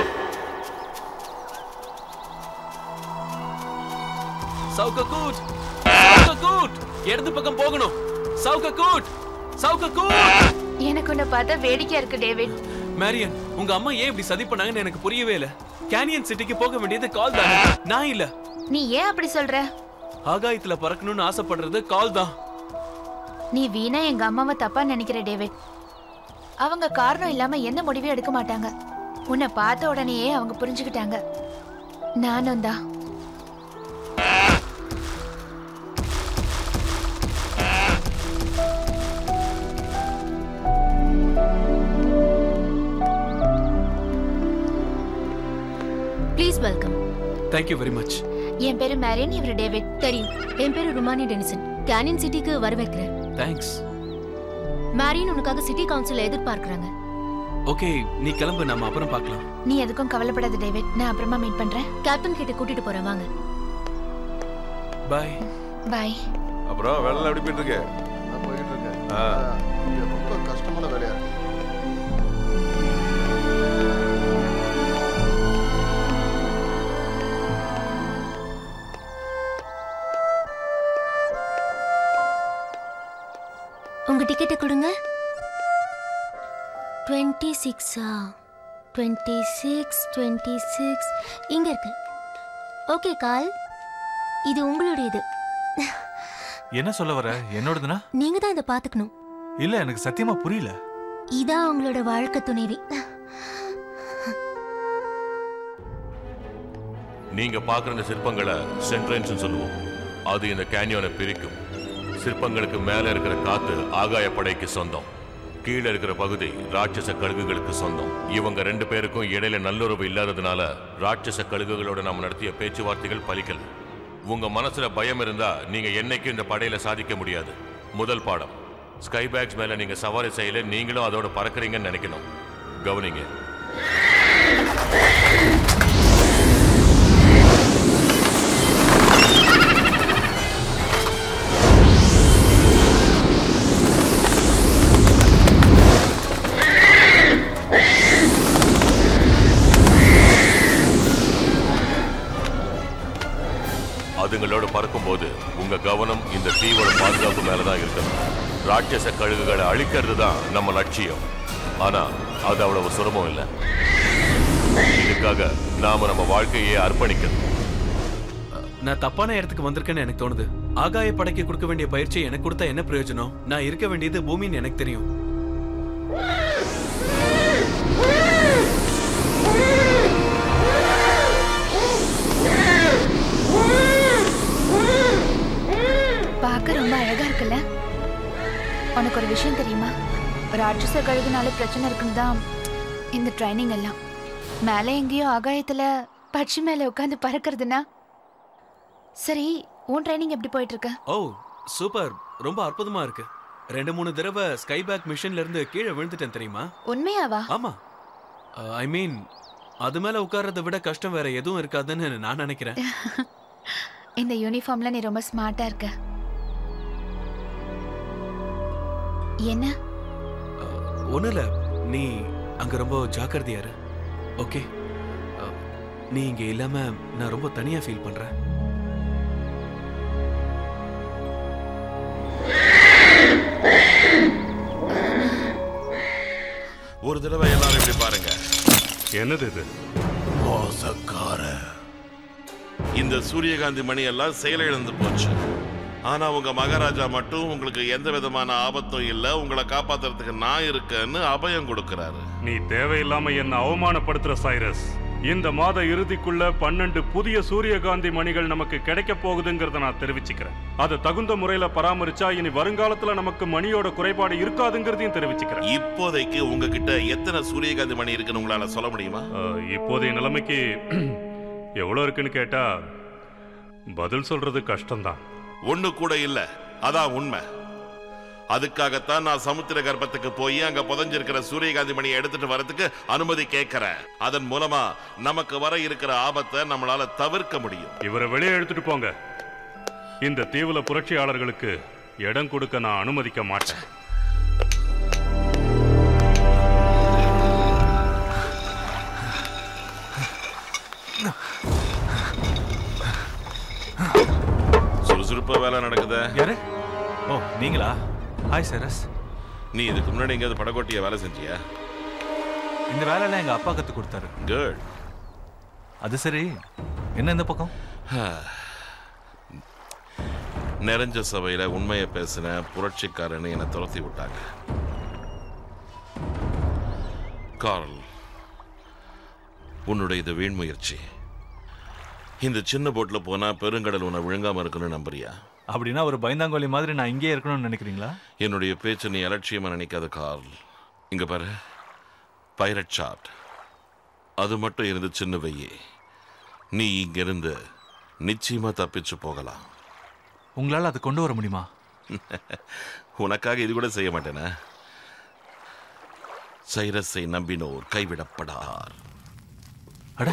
சவுக்க கூட் சவுக்க கூட் இடது பக்கம் போகணும் சவுக்க கூட் சவுக்க கூட் எனக்கு உன்னை பார்த்தா வேடிக்கையா இருக்கு டேவிட் மேரியன் உங்க அம்மா ஏன் இப்படி சதி பண்ணாங்கன்னு எனக்கு புரியவே இல்ல கேனியன் சிட்டிக்கு போக வேண்டியது கால் தானே நான் இல்ல நீ ஏன் அப்படி சொல்ற ஆகாயத்துல பறக்கணும்னு ஆசைப்படுறது கால் தான் நீ வீணா எங்க அம்மாவை தப்பா நினைக்கிற டேவிட் அவங்க காரணம் இல்லாம எந்த முடிவையும் எடுக்க மாட்டாங்க உன்னை பார்த்த உடனேயே அவங்க புரிஞ்சுக்கிட்டாங்க நானும் தான் please welcome thank you very much என் பேரு மேரியன் இவர் டேவிட் தெரியும் என் பேரு ருமானி டெனிசன் கேனியன் சிட்டிக்கு வரவேற்கிறேன் தேங்க்ஸ் மேரின் உனக்காக சிட்டி கவுன்சில் எதிர்பார்க்கறாங்க ஓகே நீ கிளம்பு நாம அப்புறம் பார்க்கலாம் நீ எதுக்கும் கவலைப்படாத டேவிட் நான் அப்புறமா மீட் பண்றேன் கேப்டன் கிட்ட கூட்டிட்டு போறேன் வாங்க பாய் பாய் அப்புறம் வேலை எப்படி போயிட்டு இருக்கு நான் போயிட்டு இருக்கேன் ஆ. இது ரொம்ப கஷ்டமான வேலையா இருக்கு உங்க டிக்கெட்டை கொடுங்க டுவெண்ட்டி சிக்ஸா டுவெண்ட்டி சிக்ஸ் டுவெண்ட்டி சிக்ஸ் இங்க இருக்கு ஓகே கால் இது உங்களுடையது என்ன சொல்ல வர என்னோடதுனா நீங்க தான் இதை பாத்துக்கணும் இல்ல எனக்கு சத்தியமா புரியல இதான் உங்களோட வாழ்க்கை துணைவி நீங்க பார்க்குற இந்த சிற்பங்களை சென்ட்ரன்ஸ் சொல்லுவோம் அது இந்த கேனியோனை பிரிக்கும் சிற்பங்களுக்கு மேல இருக்கிற காத்து ஆகாய படைக்கு சொந்தம் கீழே இருக்கிற பகுதி ராட்சச கழுகுகளுக்கு சொந்தம் இவங்க ரெண்டு பேருக்கும் இடையில நல்லுறவு இல்லாததுனால ராட்சச கழுகுகளோட நாம் நடத்திய பேச்சுவார்த்தைகள் பலிக்கல உங்க மனசுல பயம் இருந்தா நீங்க என்னைக்கும் இந்த படையில சாதிக்க முடியாது முதல் பாடம் ஸ்கை பேக்ஸ் மேல நீங்க சவாரி செய்யல நீங்களும் அதோட பறக்குறீங்கன்னு நினைக்கணும் கவனிங்க அதுங்களோட பறக்கும்போது உங்க கவனம் இந்த தீவோட பாதுகாப்பு மேலதான் இருக்கணும் ராட்சச கழுகுகளை அழிக்கிறது தான் நம்ம லட்சியம் ஆனா அது அவ்வளவு சுலபம் இல்லை இதுக்காக நாம நம்ம வாழ்க்கையை அர்ப்பணிக்கணும் நான் தப்பான இடத்துக்கு வந்திருக்கேன்னு எனக்கு தோணுது ஆகாய படைக்கு கொடுக்க வேண்டிய பயிற்சி எனக்கு கொடுத்தா என்ன பிரயோஜனம் நான் இருக்க வேண்டியது பூமின்னு எனக்கு தெரியும் பார்க்க ரொம்ப அழகா இருக்குல்ல உனக்கு ஒரு விஷயம் தெரியுமா ராட்சச கழுகுனால பிரச்சனை இருக்குன்னு தான் இந்த ட்ரைனிங் எல்லாம் மேலே எங்கேயோ ஆகாயத்துல பட்சி மேல உட்காந்து பறக்கிறதுனா சரி உன் ட்ரைனிங் எப்படி போயிட்டு இருக்கு ஓ சூப்பர் ரொம்ப அற்புதமா இருக்கு ரெண்டு மூணு தடவை ஸ்கை பேக் மிஷன்ல இருந்து கீழே விழுந்துட்டேன் தெரியுமா உண்மையாவா ஆமா ஐ மீன் அது மேல உட்கார்றதை விட கஷ்டம் வேற எதுவும் இருக்காதுன்னு நான் நினைக்கிறேன் இந்த யூனிஃபார்ம்ல நீ ரொம்ப ஸ்மார்ட்டா இருக்க என்ன ஒண்ணும் இல்ல நீ அங்க ரொம்ப ஜாக்கிரதையா இரு ஓகே நீ இங்க இல்லாம நான் ரொம்ப தனியா ஃபீல் பண்றேன் ஒரு தடவை எல்லாரும் இப்படி பாருங்க என்னது இது மோசக்கார இந்த சூரியகாந்தி மணி எல்லாம் செயலிழந்து போச்சு ஆனா உங்க மகாராஜா மட்டும் உங்களுக்கு எந்த விதமான ஆபத்தும் இல்ல உங்களை காப்பாத்துறதுக்கு நான் இருக்கேன்னு அபயம் கொடுக்கறாரு நீ தேவையில்லாம என்ன அவமானப்படுத்துற சைரஸ் இந்த மாத இறுதிக்குள்ள பன்னெண்டு புதிய சூரியகாந்தி மணிகள் நமக்கு கிடைக்க போகுதுங்கிறத நான் தெரிவிச்சுக்கிறேன் அதை தகுந்த முறையில பராமரிச்சா இனி வருங்காலத்துல நமக்கு மணியோட குறைபாடு இருக்காதுங்கிறதையும் தெரிவிச்சுக்கிறேன் இப்போதைக்கு உங்ககிட்ட எத்தனை சூரியகாந்தி மணி இருக்குன்னு உங்களால சொல்ல முடியுமா அஹ், இப்போதைய நிலைமைக்கு எவ்வளவு இருக்குன்னு கேட்டா பதில் சொல்றது கஷ்டம்தான் ஒண்ணு கூட இல்ல அதான் உண்மை அதுக்காகத்தான் நான் சமுத்திர கர்ப்பத்துக்கு போய் அங்க புதைஞ்சிருக்கிற சூரியகாந்தி மணியை எடுத்துட்டு வரதுக்கு அனுமதி கேட்கிறேன் அதன் மூலமா நமக்கு வர இருக்கிற ஆபத்தை நம்மளால தவிர்க்க முடியும் இவரை வெளியே எடுத்துட்டு போங்க இந்த தீவுல புரட்சியாளர்களுக்கு இடம் கொடுக்க நான் அனுமதிக்க மாட்டேன் சுறுசுறுப்பா வேலை நடக்குதே யாரு ஓ நீங்களா ஹாய் சரஸ் நீ இதுக்கு முன்னாடி எங்கேயாவது படகோட்டிய வேலை செஞ்சியா இந்த வேலையெல்லாம் எங்க அப்பா கத்து கொடுத்தாரு குட் அது சரி என்ன இந்த பக்கம் நிறைஞ்ச சபையில உண்மையை பேசின புரட்சிக்காரன்னு என்னை துரத்தி விட்டாங்க கார்ல் உன்னுடைய இது வீண் முயற்சி இந்த சின்ன போட்ல போனா பெருங்கடல் உன்னை விழுங்காம இருக்கணும்னு நம்புறியா அப்படின்னா ஒரு பயந்தாங்கோலி மாதிரி நான் இங்கே இருக்கணும்னு நினைக்கிறீங்களா என்னுடைய பேச்சை நீ அலட்சியமா நினைக்காத கார்ல் இங்க பாரு பைரட் ஷாட் அது மட்டும் இருந்து சின்ன வையே நீ இங்கிருந்து நிச்சயமா தப்பிச்சு போகலாம் உங்களால அதை கொண்டு வர முடியுமா உனக்காக இது கூட செய்ய மாட்டேனா சைரஸை நம்பினோர் கைவிடப்படார் அட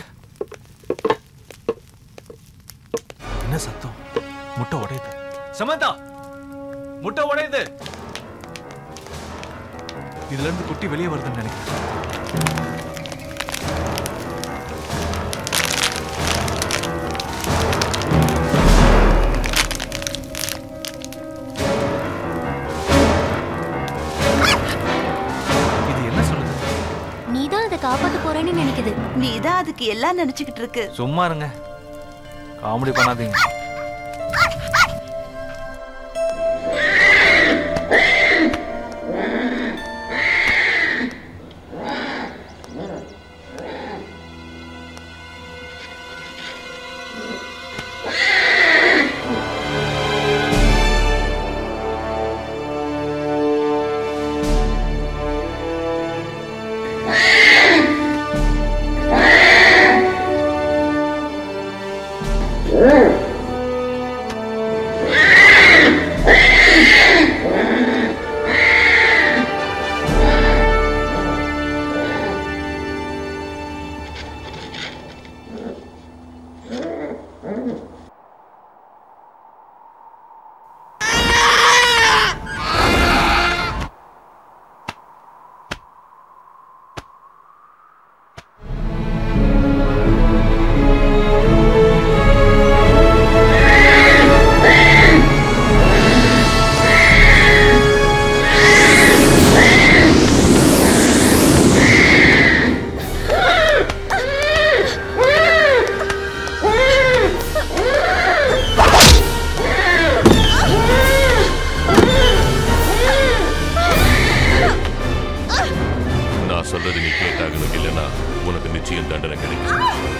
என்ன சத்தம் முட்டை உடையுது சமந்தா முட்டை உடையுது இதுல இருந்து குட்டி வெளியே வருதுன்னு நினைக்கிறேன் இது என்ன சொல்லுது நீ தான் அதை காப்பாத்த போறேன்னு நினைக்குது நீ தான் அதுக்கு எல்லாம் நினைச்சுக்கிட்டு இருக்கு சும்மா இருங்க காமெடி பண்ணாதீங்க நான் சொல்றது நீ கேட்டாகணும் இல்லைன்னா உனக்கு நிச்சயம் தண்டனை கிடைக்கும்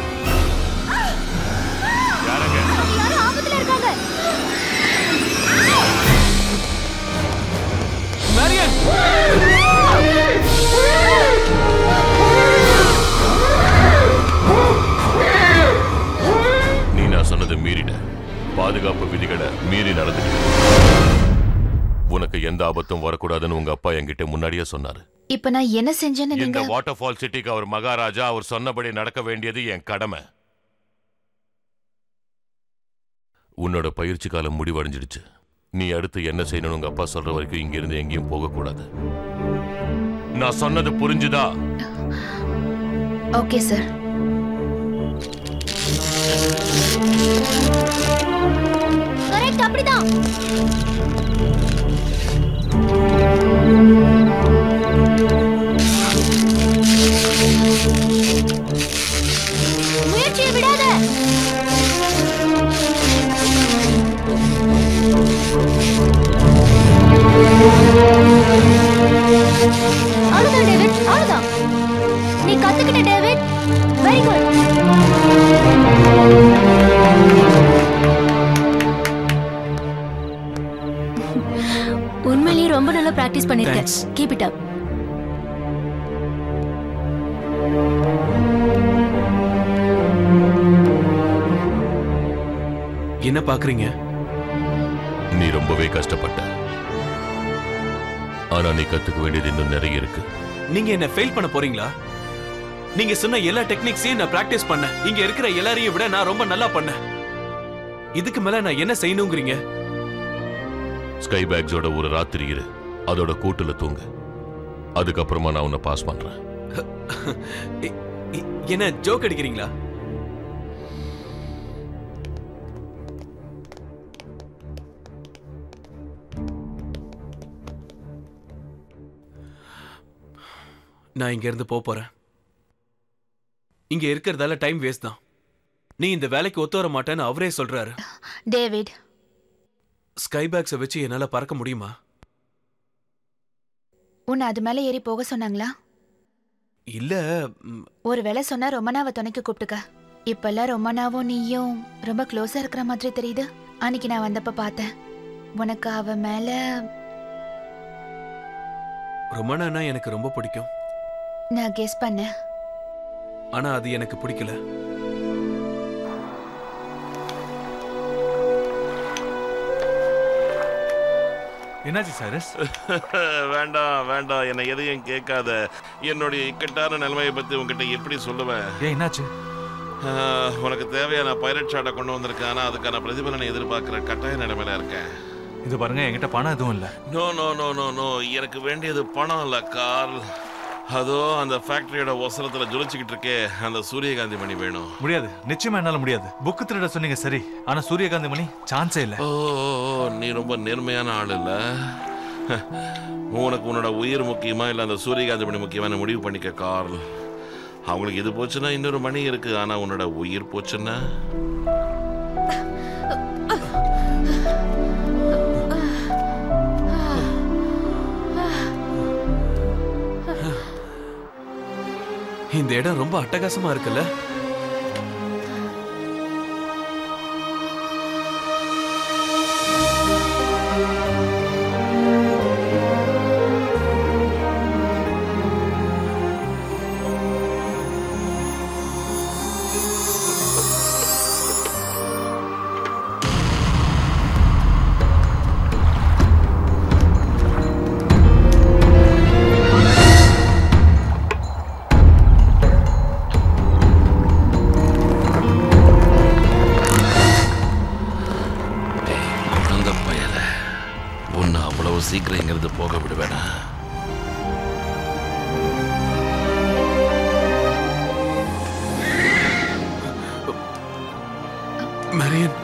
யாரங்க யாரும் ஆபத்துல இருக்காங்க நீ நான் சொன்னதை மீறிட்ட பாதுகாப்பு விதிகளை மீறி நடந்துக்கிட்ட உனக்கு எந்த ஆபத்தும் வரக்கூடாதுன்னு உங்க அப்பா என்கிட்ட முன்னாடியே சொன்னாரு இப்ப நான் என்ன செஞ்சேன்னு இந்த நீங்க வாட்டர் ஃபால் சிட்டிக்கு அவர் மகாராஜா அவர் சொன்னபடி நடக்க வேண்டியது என் கடமை உன்னோட பயிற்சி காலம் முடிவடைஞ்சிடுச்சு நீ அடுத்து என்ன செய்யணும்னு உங்க அப்பா சொல்ற வரைக்கும் இங்க இருந்து எங்கேயும் போக கூடாது நான் சொன்னது புரிஞ்சுதா ஓகே சார் கரெக்ட் அப்படிதான் முயற்சியை விடாத அவ்வளவுதான் டேவிட் அவ்வளவுதான் நீ கத்துக்கிட்ட டேவிட் வெரி குட் உண்மையிலேயே ரொம்ப நல்லா பிராக்டிஸ் பண்ணிருக்கேன் Thanks. கீப் இட் அப் என்ன பாக்குறீங்க நீ ரொம்பவே கஷ்டப்பட்ட ஆனா நீ கத்துக்க வேண்டியது இன்னும் நிறைய இருக்கு நீங்க என்ன ஃபெயில் பண்ண போறீங்களா நீங்க சொன்ன எல்லா டெக்னிக்ஸையும் நான் பிராக்டிஸ் பண்ணேன் இங்க இருக்கிற எல்லாரையும் விட நான் ரொம்ப நல்லா பண்ணேன் இதுக்கு மேல நான் என்ன செய்யணுங்கிறீங்க ஸ்கை பேக்ஸோட ஒரு ராத்திரி இரு அதோட கூட்டுல தூங்கு அதுக்கப்புறமா நான் உன்னை பாஸ் பண்றேன் இ- இ- என்ன ஜோக் அடிக்கிறீங்களா நான் இங்க இருந்து போப் போறேன் இங்க இருக்கிறதால டைம் வேஸ்ட் தான் நீ இந்த வேலைக்கு ஒத்து வர மாட்டேன்னு அவரே சொல்றாரு டேவிட் ஸ்கை பேக்ஸை வச்சு என்னால பறக்க முடியுமா உன்னை அது மேல ஏறி போக சொன்னாங்களா இல்ல ம், ஒரு வேளை சொன்னா ரொமனாவை துணைக்கு கூப்பிட்டுக்க இப்பெல்லாம் ரொமனாவும் நீயும் ரொம்ப க்ளோஸா இருக்கிற மாதிரி தெரியுது அன்னைக்கு நான் வந்தப்ப பார்த்தேன் உனக்கு அவ மேல ரொமனானா எனக்கு ரொம்ப பிடிக்கும் நான் கெஸ் பண்ணேன் ஆனா அது எனக்கு பிடிக்கல என்னாச்சு சாரஸ் வேண்டாம் வேண்டாம் என்னை எதையும் கேட்காத என்னுடைய இக்கட்டான நிலைமையை பத்தி உங்ககிட்ட எப்படி சொல்லுவேன் ஏன் என்னாச்சு ஆஹ், உனக்கு தேவையான பைலட் ஷாட்டை கொண்டு வந்திருக்கேன் ஆனா அதுக்கான பிரதிபலனை எதிர்பார்க்கிற கட்டாய நிலைமையில இருக்கேன் இது பாருங்க என்கிட்ட பணம் எதுவும் இல்லை no no no no no எனக்கு வேண்டியது பணம் இல்ல கார்ல் அதோ அந்த ஃபேக்டரியோட ஒசரத்துல ஜொலிச்சுக்கிட்டு இருக்கே அந்த சூரியகாந்தி மணி வேணும் முடியாது நிச்சயமா என்னால முடியாது புக்கு திருட சொன்னீங்க சரி ஆனா சூரியகாந்தி மணி சான்ஸே இல்ல ஓ ஓ, ஓ, நீ ரொம்ப நேர்மையான ஆள் இல்ல உனக்கு உன்னோட உயிர் முக்கியமா இல்ல அந்த சூரியகாந்தி மணி முக்கியமான முடிவு பண்ணிக்க கார்ல் அவங்களுக்கு இது போச்சுன்னா இன்னொரு மணி இருக்கு ஆனா உன்னோட உயிர் போச்சுன்னா இந்த இடம் ரொம்ப அட்டகாசமா இருக்குல்ல அந்த பயல உன்னை அவ்வளவு சீக்கிரம் இங்கிருந்து போக விடுவேனா மரியன்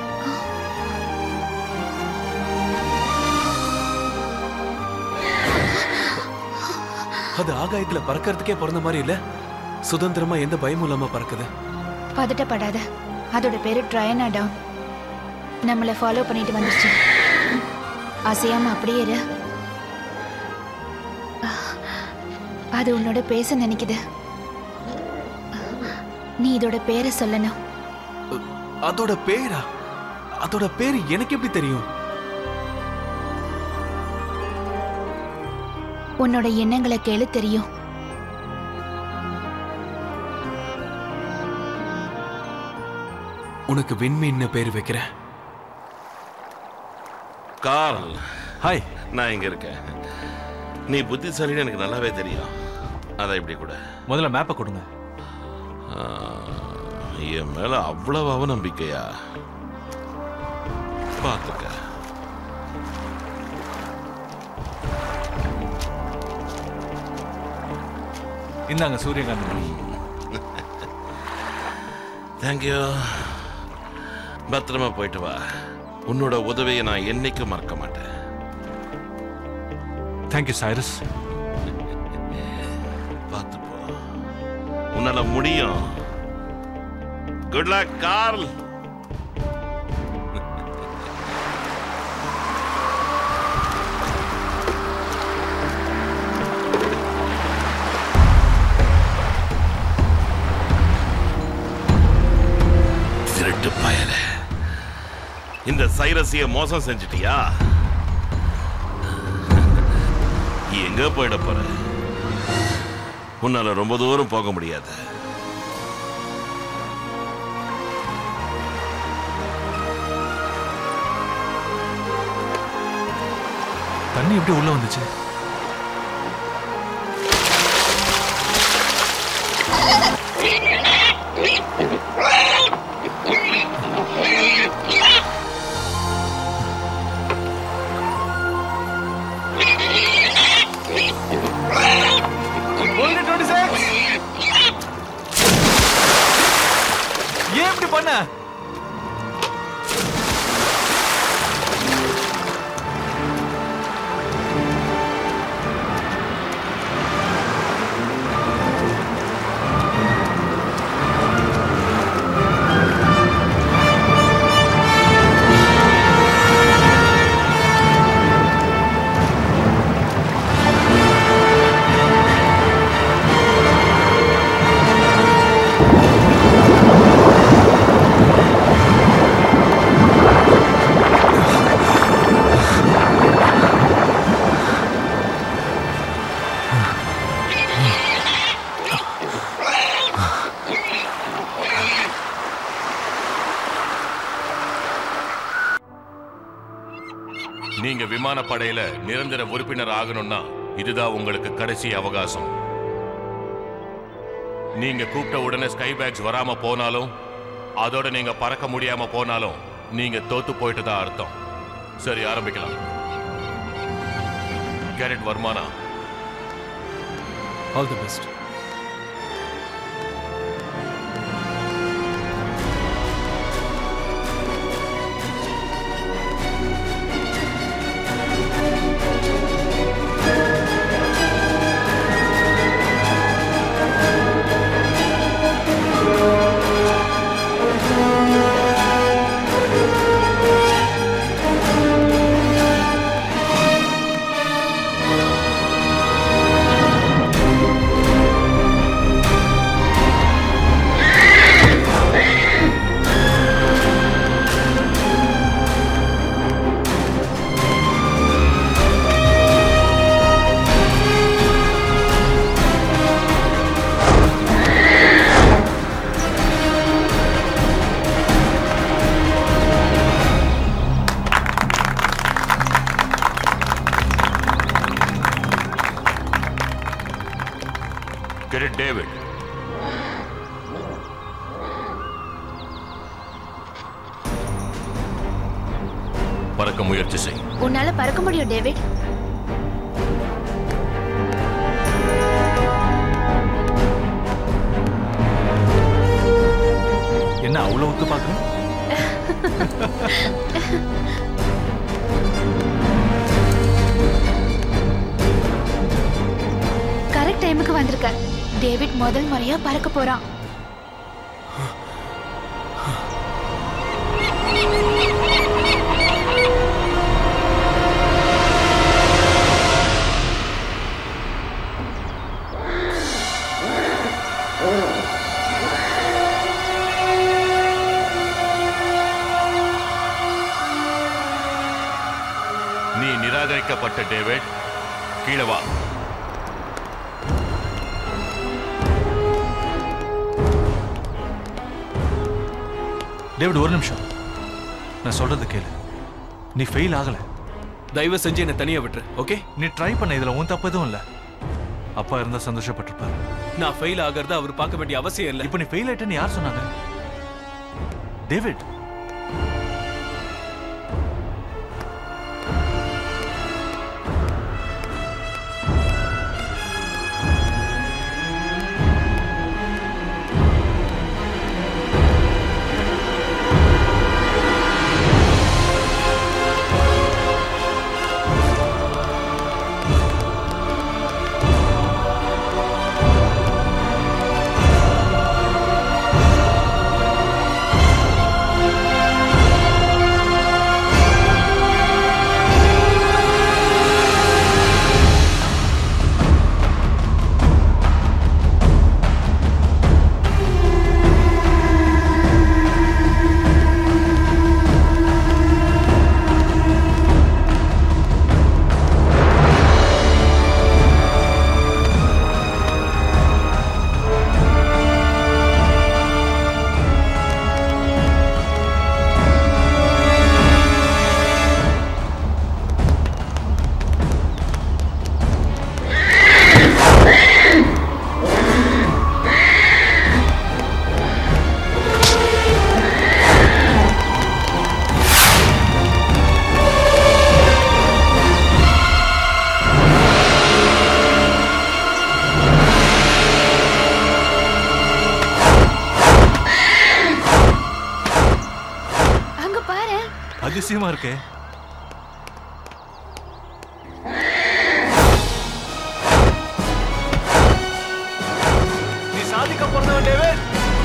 அது ஆகாயத்துல பறக்கறதுக்கே பிறந்த மாதிரி இல்ல சுதந்திரமா எந்த பயமும் இல்லாம பறக்குது பதட்டப்படாத அதோட பேரு ட்ரையனா டவுன் நம்மளை ஃபாலோ பண்ணிட்டு வந்துருச்சு அசையாம அப்படியே இரு அது உன்னோட பேச நினைக்குது நீ இதோட பேரை சொல்லணும் அதோட பேரா அதோட பேர் எனக்கு எப்படி தெரியும் உன்னோட எண்ணங்களை கேளு தெரியும் உனக்கு விண்மீன்னு பேர் வைக்கிறேன் கார்ல் ஹாய் நான் இங்க இருக்கேன் நீ புத்திசாலின்னு எனக்கு நல்லாவே தெரியும் அதான் இப்படி கூட முதல்ல மேப்பை கொடுங்க ஆ, என் மேல அவ்வளவு அவநம்பிக்கையா பார்த்துக்க இந்தாங்க சூரியகாந்தி மணி தேங்க்யூ பத்திரமா போயிட்டு வா உன்னோட உதவியை நான் என்னைக்கும் மறக்க மாட்டேன் தேங்க்யூ சைரஸ் பார்த்து போ உன்னால முடியும் குட் லக் கார்ல் திருட்டு பயல இந்த சைரசிய மோசம் செஞ்சிட்டியா எங்க போயிட போற உன்னால ரொம்ப தூரம் போக முடியாது தண்ணி எப்படி உள்ள வந்துச்சு ஏன் இப்படி பண்ண நீங்க விமானப்படையில நிரந்தர உறுப்பினர் ஆகணும்னா இதுதான் உங்களுக்கு கடைசி அவகாசம் நீங்க கூப்பிட்ட உடனே ஸ்கை பேக்ஸ் வராம போனாலும் அதோட நீங்க பறக்க முடியாம போனாலும் நீங்க தோத்து போயிட்டு தான் அர்த்தம் சரி ஆரம்பிக்கலாம் கேரட் வர்மானா all the best carrot David பறக்க முயற்சி செய் உன்னால பறக்க முடியும் டேவிட் என்ன அவ்வளோ ஒத்து பார்க்குறேன் கரெக்ட் டைமுக்கு வந்திருக்க டேவிட் முதல் முறையா பறக்க போறான் நீ நிராகரிக்கப்பட்ட டேவிட் கீழே வா டேவிட் ஒரு நிமிஷம் நான் சொல்றது கேளு நீ ஃபெயில் ஆகல தயவு செஞ்சு என்னை தனியா விட்டுரு ஓகே நீ ட்ரை பண்ண இதுல உன் தப்பு எதுவும் இல்ல அப்பா இருந்தா சந்தோஷப்பட்டிருப்பாரு நான் ஃபெயில் ஆகிறத அவர் பார்க்க வேண்டிய அவசியம் இல்லை இப்போ நீ ஃபெயில் ஆயிட்டேன்னு யார் சொன்னாங்க டேவிட் அங்க பாரு அதிசயமா இருக்கே நீ சாதிக்க போறவன் டேவிட்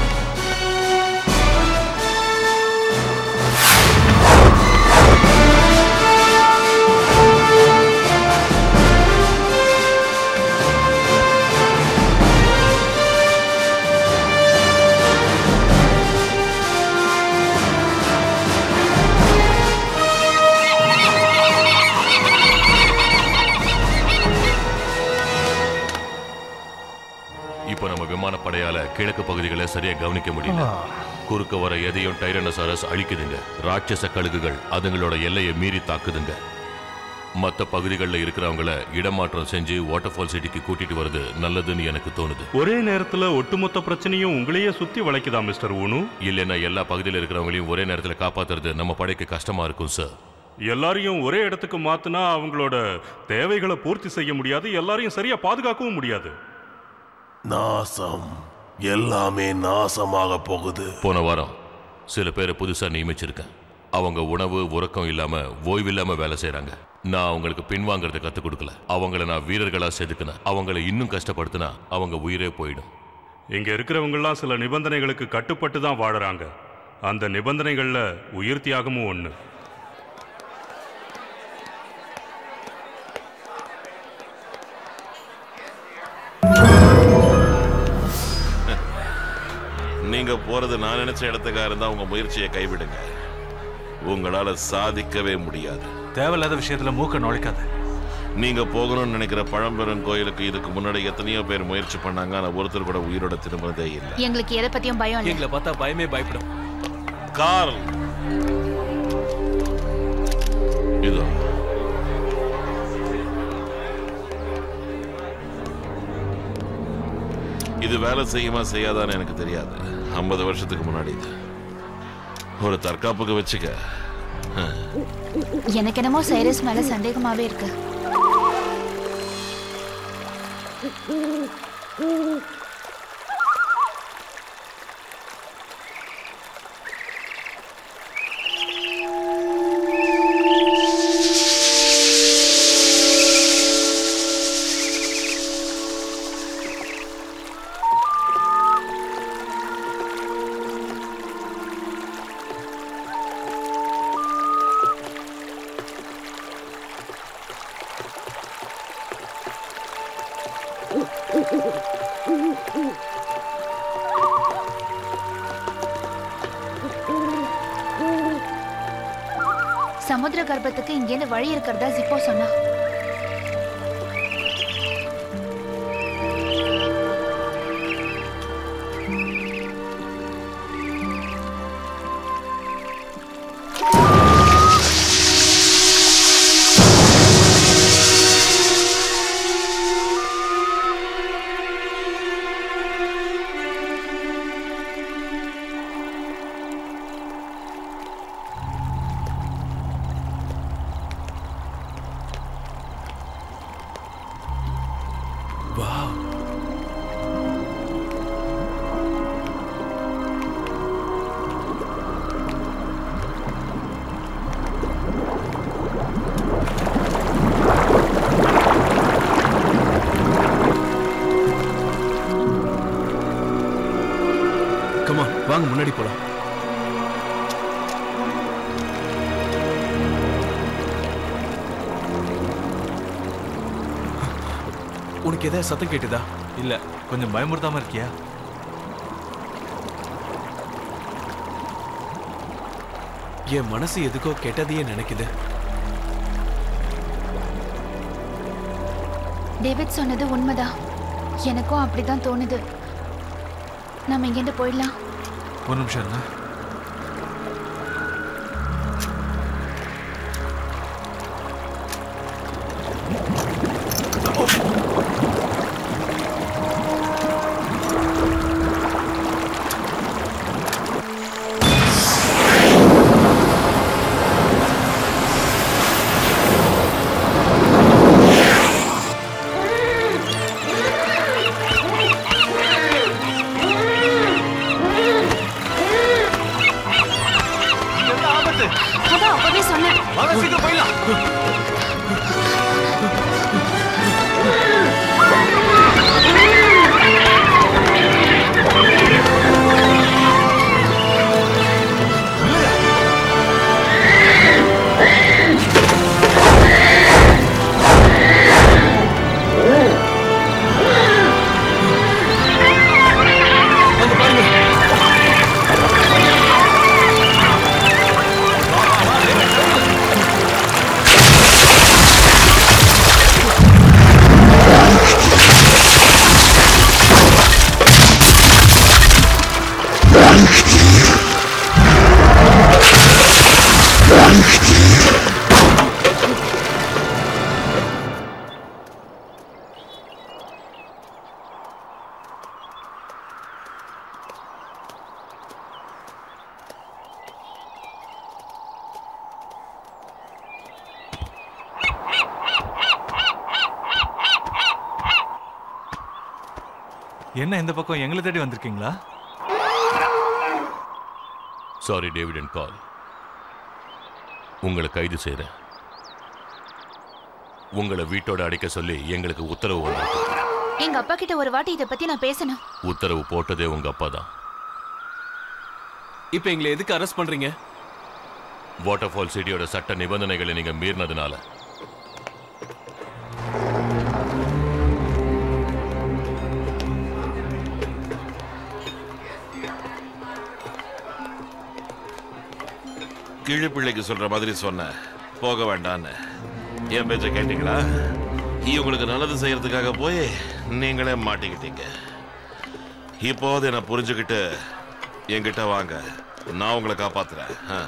இப்போ நம்ம விமானப்படையால கிழக்கு பகுதிகளை சரியா கவனிக்க முடியல குறுக்க வர எதையும் டைரனசாரஸ் அழிக்குதுங்க ராட்சச கழுகுகள் அதுங்களோட எல்லையை மீறி தாக்குதுங்க மற்ற பகுதிகளில் இருக்கிறவங்கள இடமாற்றம் செஞ்சு வாட்டர்ஃபால் சிட்டிக்கு கூட்டிட்டு வர்றது நல்லதுன்னு எனக்கு தோணுது ஒரே நேரத்துல ஒட்டுமொத்த பிரச்சனையும் உங்களையே சுத்தி வளைக்குதா மிஸ்டர் ஊனு இல்லைன்னா எல்லா பகுதியில் இருக்கிறவங்களையும் ஒரே நேரத்தில் காப்பாத்துறது நம்ம படைக்கு கஷ்டமா இருக்கும் சார் எல்லாரையும் ஒரே இடத்துக்கு மாத்தினா அவங்களோட தேவைகளை பூர்த்தி செய்ய முடியாது எல்லாரையும் சரியா பாதுகாக்கவும் முடியாது நாசம் எல்லாமே நாசமாக போகுது போன வாரம் சில பேரை புதுசா நியமிச்சிருக்கேன் அவங்க உணவு உறக்கம் இல்லாம ஓய்வு இல்லாம வேலை செய்றாங்க நான் அவங்களுக்கு பின்வாங்கறத கத்துக் கொடுக்கல அவங்கள நான் வீரர்களா செதுக்கினேன் அவங்கள இன்னும் கஷ்டப்படுத்தினா அவங்க உயிரே போயிடும் இங்க இருக்கிறவங்கெல்லாம் சில நிபந்தனைகளுக்கு கட்டுப்பட்டு தான் வாழறாங்க அந்த நிபந்தனைகள்ல உயிர் தியாகமும் ஒண்ணு நீங்க போறது நான் நினைச்ச இடத்துக்கா இருந்தா உங்க முயற்சியை கைவிடுங்க உங்களால சாதிக்கவே முடியாது தேவையில்லாத விஷயத்துல மூக்க நுழைக்காத நீங்க போகணும்னு நினைக்கிற பழம்பெரும் கோயிலுக்கு இதுக்கு முன்னாடி எத்தனையோ பேர் முயற்சி பண்ணாங்க ஆனா ஒருத்தர் கூட உயிரோட திரும்புறதே இல்லை எங்களுக்கு எதை பத்தியும் பயம் இல்லை எங்களை பார்த்தா பயமே பயப்படும் கார்ல் இதோ இது வேலை செய்யுமா செய்யாதான்னு எனக்கு தெரியாது ஐம்பது வருஷத்துக்கு முன்னாடி இது ஒரு தற்காப்புக்கு வச்சுக்க எனக்கு என்னமோ சைரஸ் மேல சந்தேகமாவே இருக்கு சமுத்திர கர்ப்பத்துக்கு இங்கேருந்து வழி இருக்கிறதா ஜிப்போ சொன்னா கமா வாங்க முன்னாடி போலாம் உனக்கு ஏதாவது சத்தம் கேட்டுதா இல்ல கொஞ்சம் பயமுறுத்தாம இருக்கியா என் மனசு எதுக்கோ கெட்டதையே நினைக்குது டேவிட் சொன்னது உண்மைதான் எனக்கும் அப்படிதான் தோணுது நம்ம இங்கேருந்து போயிடலாம் ஒரு நிமிஷம் இருங்க அதான் அப்பவே சொன்னேன் வாங்க சீக்கிரம் போயிடலாம் ஆ என்ன இந்த பக்கம் எங்களை தேடி வந்திருக்கீங்களா சாரி டேவிட் அண்ட் கால் உங்களை கைது செய்கிறேன் உங்களை வீட்டோட அடைக்க சொல்லி எங்களுக்கு உத்தரவு வந்திருக்கு எங்க அப்பா கிட்ட ஒரு வாட்டி இதை பத்தி நான் பேசணும் உத்தரவு போட்டதே உங்க அப்பா தான் இப்போ எங்களை எதுக்கு அரெஸ்ட் பண்றீங்க வாட்டர்ஃபால் சிட்டியோட சட்ட நிபந்தனைகளை நீங்க மீறினதுனால கிழி பிள்ளைக்கு சொல்ற மாதிரி சொன்னேன் போக வேண்டான்னு என் பேச்ச கேட்டீங்களா உங்களுக்கு நல்லது செய்யறதுக்காக போய் நீங்களே மாட்டிக்கிட்டீங்க இப்போது என்ன புரிஞ்சுக்கிட்டு என்கிட்ட வாங்க நான் உங்களை காப்பாத்துறேன் ஆ.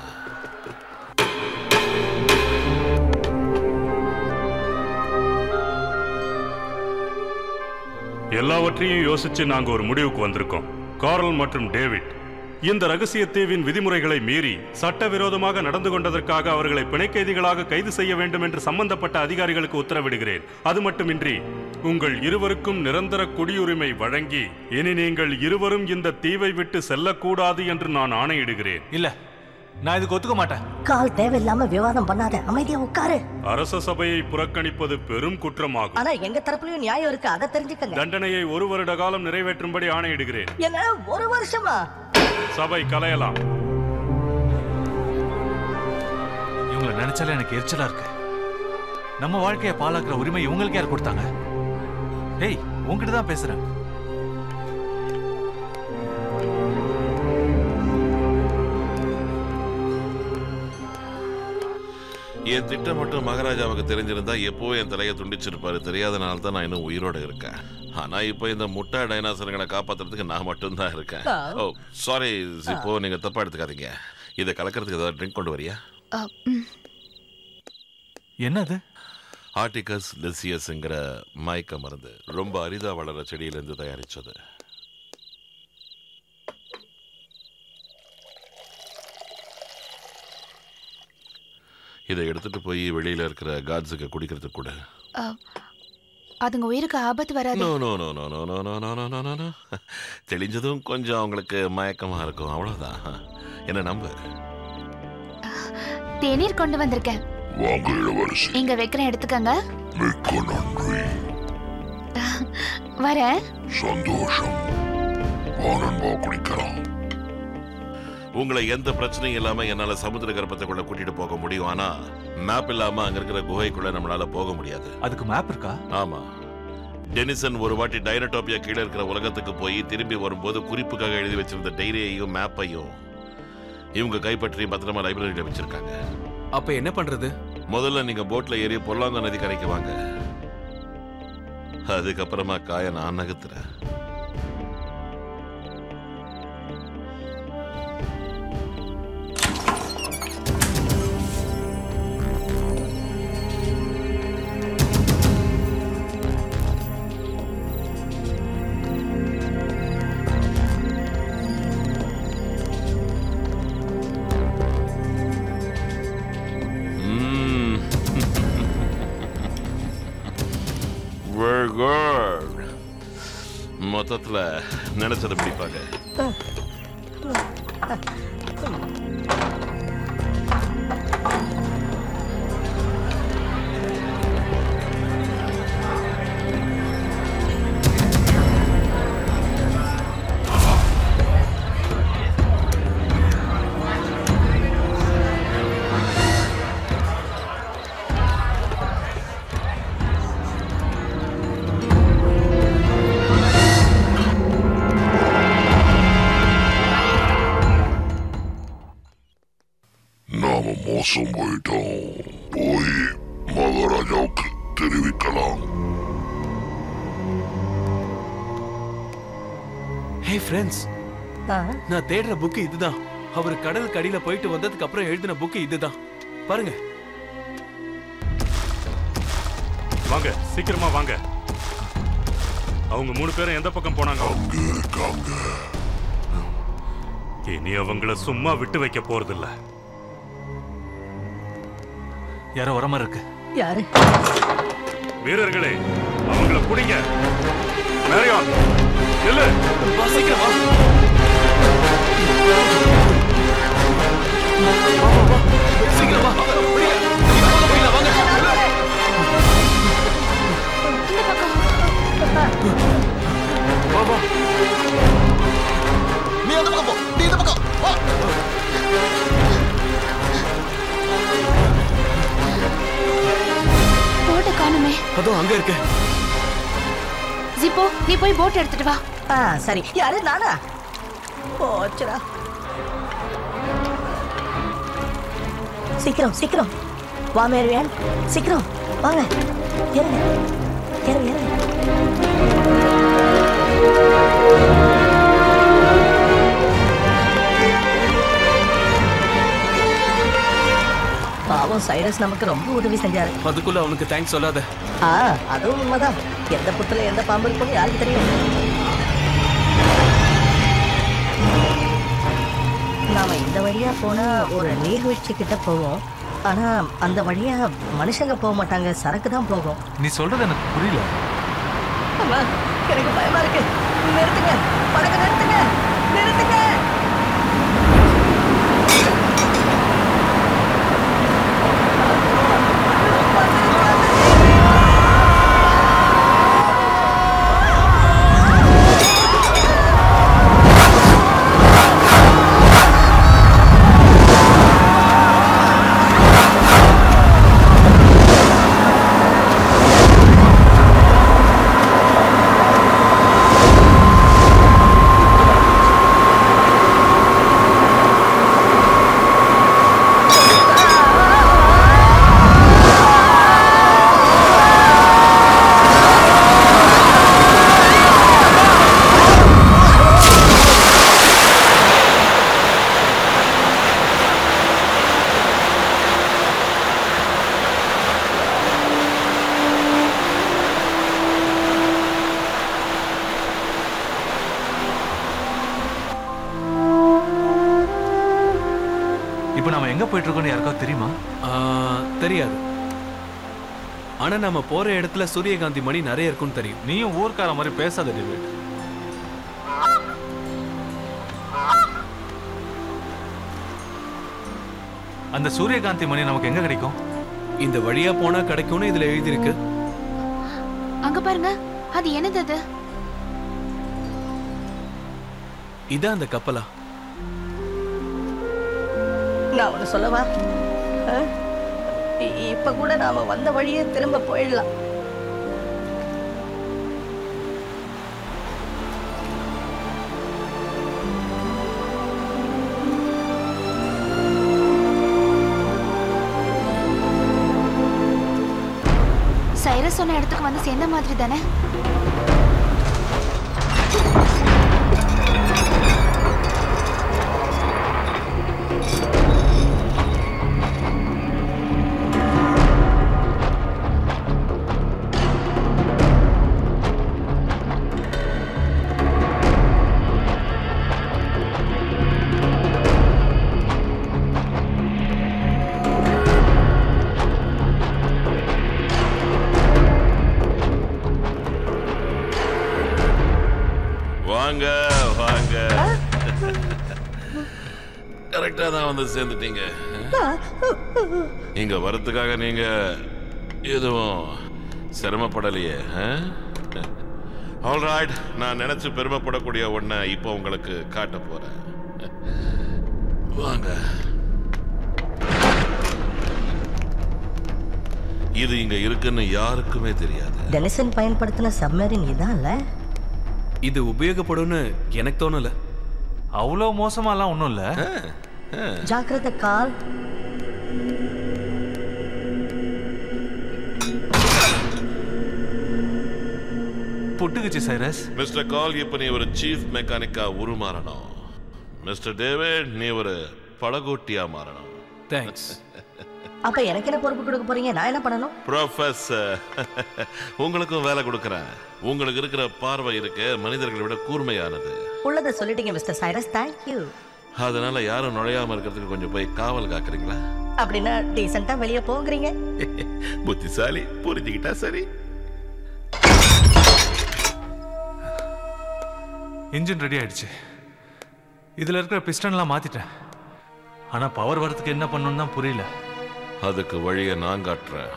எல்லாவற்றையும் யோசிச்சு நாங்க ஒரு முடிவுக்கு வந்திருக்கோம் கார்ல் மற்றும் டேவிட் இந்த ரகசிய தீவின் விதிமுறைகளை மீறி சட்டவிரோதமாக நடந்து கொண்டதற்காக அவர்களை பிணைக்கைதிகளாக கைது செய்ய வேண்டும் என்று சம்பந்தப்பட்ட அதிகாரிகளுக்கு உத்தரவிடுகிறேன் அது மட்டுமின்றி உங்கள் இருவருக்கும் நிரந்தர குடியுரிமை வழங்கி இனி நீங்கள் இருவரும் இந்த தீவை விட்டு செல்லக்கூடாது என்று நான் ஆணையிடுகிறேன் இல்ல நான் இதுக்கு ஒத்துக்க மாட்டேன் கால் தேவையில்லாம விவாதம் பண்ணாத அமைதியா உட்காரு அரச சபையை புறக்கணிப்பது பெரும் குற்றமாகும் ஆனா எங்க தரப்புலயும் நியாயம் இருக்கு அதை தெரிஞ்சுக்கங்க தண்டனையை ஒரு வருட காலம் நிறைவேற்றும்படி ஆணையிடுகிறேன் என்ன ஒரு வருஷமா சபை கலையலாம் இவங்களை நினைச்சாலே எனக்கு எரிச்சலா இருக்கு நம்ம வாழ்க்கையை பாழாக்குற உரிமை இவங்களுக்கு யார் கொடுத்தாங்க ஏய் உங்ககிட்ட தான் பேசுறேன் என் திட்டம் மட்டும் மகாராஜாவுக்கு தெரிஞ்சிருந்தா எப்போ என் தலையை துண்டிச்சிருப்பாரு தெரியாதனால தான் நான் இன்னும் உயிரோட இருக்கேன் ஆனா இப்போ இந்த முட்டா டைனாசருங்களை காப்பாத்துறதுக்கு நான் மட்டும்தான் இருக்கேன் ஓ சாரி இப்போ நீங்க தப்பா எடுத்துக்காதீங்க இதை கலக்கிறதுக்கு ஏதாவது ட்ரிங்க் கொண்டு வரியா அ, ம். என்னது ஆர்டிகஸ் லெசியஸ்ங்கிற மயக்க மருந்து ரொம்ப அரிதா வளர செடியிலிருந்து தயாரிச்சது இதை எடுத்துட்டு போய் வெளியில இருக்கிற காட்ஸுக்கு குடிக்கிறதுக்கு கூட அ, அதுங்க உயிருக்கு ஆபத்து வராது no no no no no no no no no no no no தெளிஞ்சதும் கொஞ்சம் அவங்களுக்கு மயக்கமா இருக்கும் அவ்வளவுதான் என்ன நம்பு தேநீர் கொண்டு வந்திருக்கேன் வாங்க இளவரசி இங்க வைக்கிறேன் எடுத்துக்கங்க மிக்க நன்றி வரேன் சந்தோஷம் வானன்பா குடிக்கலாம் உங்களை எந்த பிரச்சனையும் இல்லாம என்னால சமுத்திர கர்ப்பத்துக்குள்ள கூட்டிட்டு போக முடியும் ஆனா மேப் இல்லாம அங்க இருக்கிற குகைக்குள்ள நம்மளால போக முடியாது அதுக்கு மேப் இருக்கா ஆமா டெனிசன் ஒரு வாட்டி டைனடோபியா கீழே இருக்கிற உலகத்துக்கு போய் திரும்பி வரும்போது குறிப்புக்காக எழுதி வச்சிருந்த டைரியையும் மேப்பையும் இவங்க கைப்பற்றி பத்திரமா லைப்ரரியில வச்சிருக்காங்க அப்ப என்ன பண்றது முதல்ல நீங்க போட்ல ஏறி பொல்லாங்க நதி கரைக்கு வாங்க அதுக்கப்புறமா காய நான் நகர்த்துறேன் Very good. மொத்தத்துல நினைச்சதை பிடிப்பாங்க நாம மோசம் போயிட்டோம் போய் மகாராஜாவுக்கு தெரிவிக்கலாம் ஹே ஃப்ரெண்ட்ஸ் நான் தேடுற புக்கு இதுதான் அவர் கடலுக்கு அடியில போயிட்டு வந்ததுக்கு அப்புறம் எழுதின புக்கு இதுதான் பாருங்க வாங்க சீக்கிரமா வாங்க அவங்க மூணு பேரும் எந்த பக்கம் போனாங்க இனி அவங்கள சும்மா விட்டு வைக்க போறதில்ல யாரோ வர மாதிரி இருக்கு யாரு வீரர்களே அவங்கள பிடிங்க மேரியான் நில்லு வா சீக்கிரம் வா சீக்கிரம் வா வெளியில வாங்க வா வா நீ அந்த பக்கம் போ நீ இந்த பக்கம் வா போட்டை காணுமே அதோ அங்க இருக்கு ஜிப்போ நீ போய் போட் எடுத்துட்டு வா ஆ சரி யாரு நானா போச்சுடா சீக்கிரம் சீக்கிரம் வா மேரியான் சீக்கிரம் வாங்க இறங்க இறங்க இறங்க பாவம் சைரஸ் நமக்கு ரொம்ப உதவி செஞ்சாரு அதுக்குள்ள அவனுக்கு தேங்க்ஸ் சொல்லாத ஆ அதுவும் உண்மைதான் எந்த புத்துல எந்த பாம்பு இருக்கும்னு யாருக்கு தெரியும் நாம இந்த வழியா போனா ஒரு நீர்வீழ்ச்சி கிட்ட போவோம் ஆனா அந்த வழியா மனுஷங்க போக மாட்டாங்க சரக்கு தான் போகும் நீ சொல்றது எனக்கு புரியல அம்மா, எனக்கு பயமா இருக்கு நிறுத்துங்க படகு நிறுத்துங்க நிறுத்துங்க இப்போ நம்ம எங்க போயிட்டு இருக்கோம்னு யாருக்காவது தெரியுமா ஆ, தெரியாது ஆனா நம்ம போற இடத்துல சூரியகாந்தி மணி நிறைய இருக்கும்னு தெரியும் நீயும் ஊர்க்கார மாதிரி பேசாத டேவிட் அந்த சூரியகாந்தி மணி நமக்கு எங்க கிடைக்கும் இந்த வழியா போனா கிடைக்கும்னு இதுல எழுதியிருக்கு அங்க பாருங்க அது என்னது அது இதான் அந்த கப்பலா நான் ஒன்று சொல்லவா ஆ? இ- இப்ப கூட நாம வந்த வழியே திரும்ப போயிடலாம் சைரஸ் சொன்ன இடத்துக்கு வந்து சேர்ந்த மாதிரி தானே வாங்க வாங்க கரெக்டா தான் வந்து சேர்ந்துட்டீங்க இங்க வரதுக்காக நீங்க எதுவும் சிரமப்படலையே ஆல்ரைட் நான் நினைச்சு பெருமைப்படக்கூடிய ஒன்றை இப்போ உங்களுக்கு காட்ட போறேன் வாங்க இது இங்க இருக்குன்னு யாருக்குமே தெரியாது டெனிசன் பயன்படுத்தின சப்மரின் இதான்ல இது உபயோகப்படும்னு எனக்கு தோணல அவ்வளோ மோசமாலாம் ஒன்றும் இல்லை ஜாக்கிரதை கால் புட்டுக்குச்சு சைரஸ் மிஸ்டர் கால் இப்ப நீ ஒரு சீஃப் மெக்கானிக்கா உருமாறணும் மிஸ்டர் டேவிட் நீ ஒரு படகோட்டியா மாறணும் தேங்க்ஸ் அப்ப எனக்கு என்ன பொறுப்பு கொடுக்க போறீங்க நான் என்ன பண்ணணும் ப்ரொஃபஸர் உங்களுக்கும் வேலை கொடுக்குறேன் உங்களுக்கு இருக்கிற பார்வை இருக்கு மனிதர்களை விட கூர்மையானது உள்ளதை சொல்லிட்டீங்க மிஸ்டர் சைரஸ் தேங்க்யூ அதனால யாரும் நுழையாம இருக்கிறதுக்கு கொஞ்சம் போய் காவல் காக்குறீங்களா அப்படின்னா டீசெண்டா வெளியே போங்கிறீங்க புத்திசாலி புரிஞ்சுக்கிட்டா சரி இன்ஜின் ரெடி ஆயிடுச்சு இதில் இருக்கிற பிஸ்டன்லாம் மாற்றிட்டேன் ஆனால் பவர் வரதுக்கு என்ன பண்ணணும்னு தான் புரியல அதுக்கு வழியை நான் காட்டுறேன்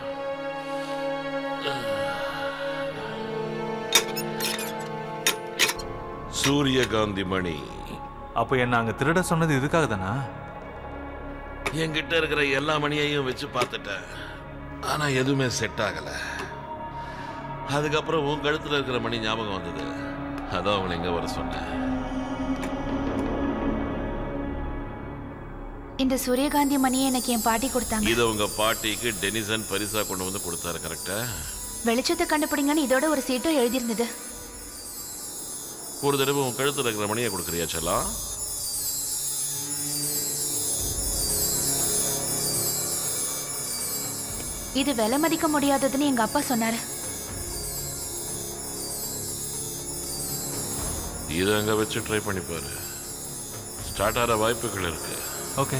சூரியகாந்தி மணி அப்போ என்ன அங்கே திருட சொன்னது இதுக்காக தானா என்கிட்ட இருக்கிற எல்லா மணியையும் வச்சு பார்த்துட்டேன் ஆனா எதுவுமே செட் ஆகல அதுக்கப்புறம் உன் கழுத்துல இருக்கிற மணி ஞாபகம் வந்தது அதான் அவங்களை எங்க வர சொன்னேன் இந்த சூரியகாந்தி மணியை எனக்கு என் பாட்டி கொடுத்தாங்க இதை உங்க பாட்டிக்கு டெனிசன் பரிசா கொண்டு வந்து கொடுத்தாரு கரெக்டா வெளிச்சத்தை கண்டுபிடிங்கன்னு இதோட ஒரு சீட்டும் எழுதியிருந்தது ஒரு தடவை உன் கழுத்துல இருக்கிற மணியை கொடுக்குறியா செல்லா இது விலை மதிக்க முடியாததுன்னு எங்க அப்பா சொன்னாரு இதை அங்க வச்சு ட்ரை பண்ணி பாரு ஸ்டார்ட் ஆகிற வாய்ப்புகள் இருக்கு ஓகே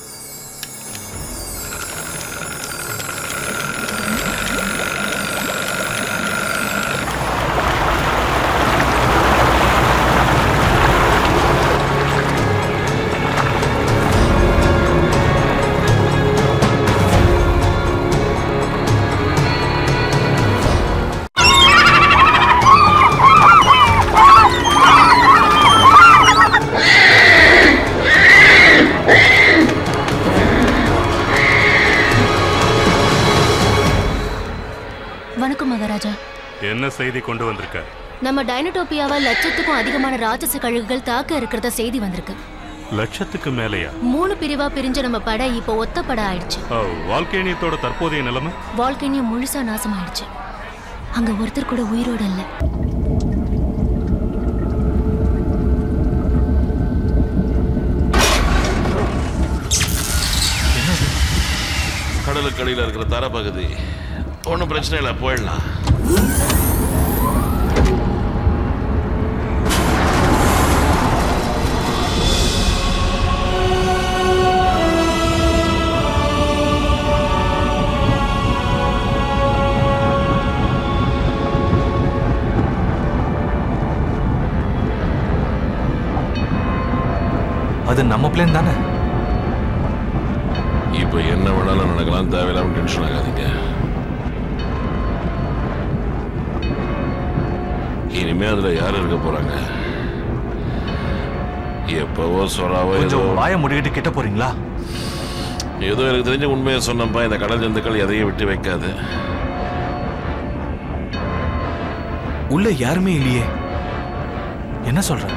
வணக்கம் மகாராஜா என்ன செய்தி கொண்டு வந்திருக்க நம்ம டைனடோபியாவை லட்சத்துக்கும் அதிகமான ராட்சச கழுகுகள் தாக்க இருக்கிறத செய்தி வந்திருக்கு லட்சத்துக்கு மேலையா மூணு பிரிவா பிரிஞ்ச நம்ம படை இப்போ ஒத்த படை ஆயிடுச்சு ஓ, வால்கேனியத்தோட தற்போதைய நிலைமை வால்கேனியம் முழுசா நாசமாயிடுச்சு அங்க ஒருத்தர் கூட உயிரோட இல்ல கடலுக்கு அடியில் இருக்கிற தரப்பகுதி ஒன்றும் பிரச்சனை இல்லை போயிடலாம் அது நம்ம பிளேன் தானே இப்போ என்ன வேணாலும் நடக்கலாம் தேவையில்லாம டென்ஷன் ஆகாதீங்க இனிமே அதுல யார் இருக்க போறாங்க எப்பவோ சொராவோ ஏதோ கொஞ்சம் வாய முடிக்கிட்டு கிட்ட போறீங்களா ஏதோ எனக்கு தெரிஞ்ச உண்மையை சொன்னப்பா இந்த கடல் ஜந்துக்கள் எதையும் விட்டு வைக்காது உள்ள யாருமே இல்லையே என்ன சொல்ற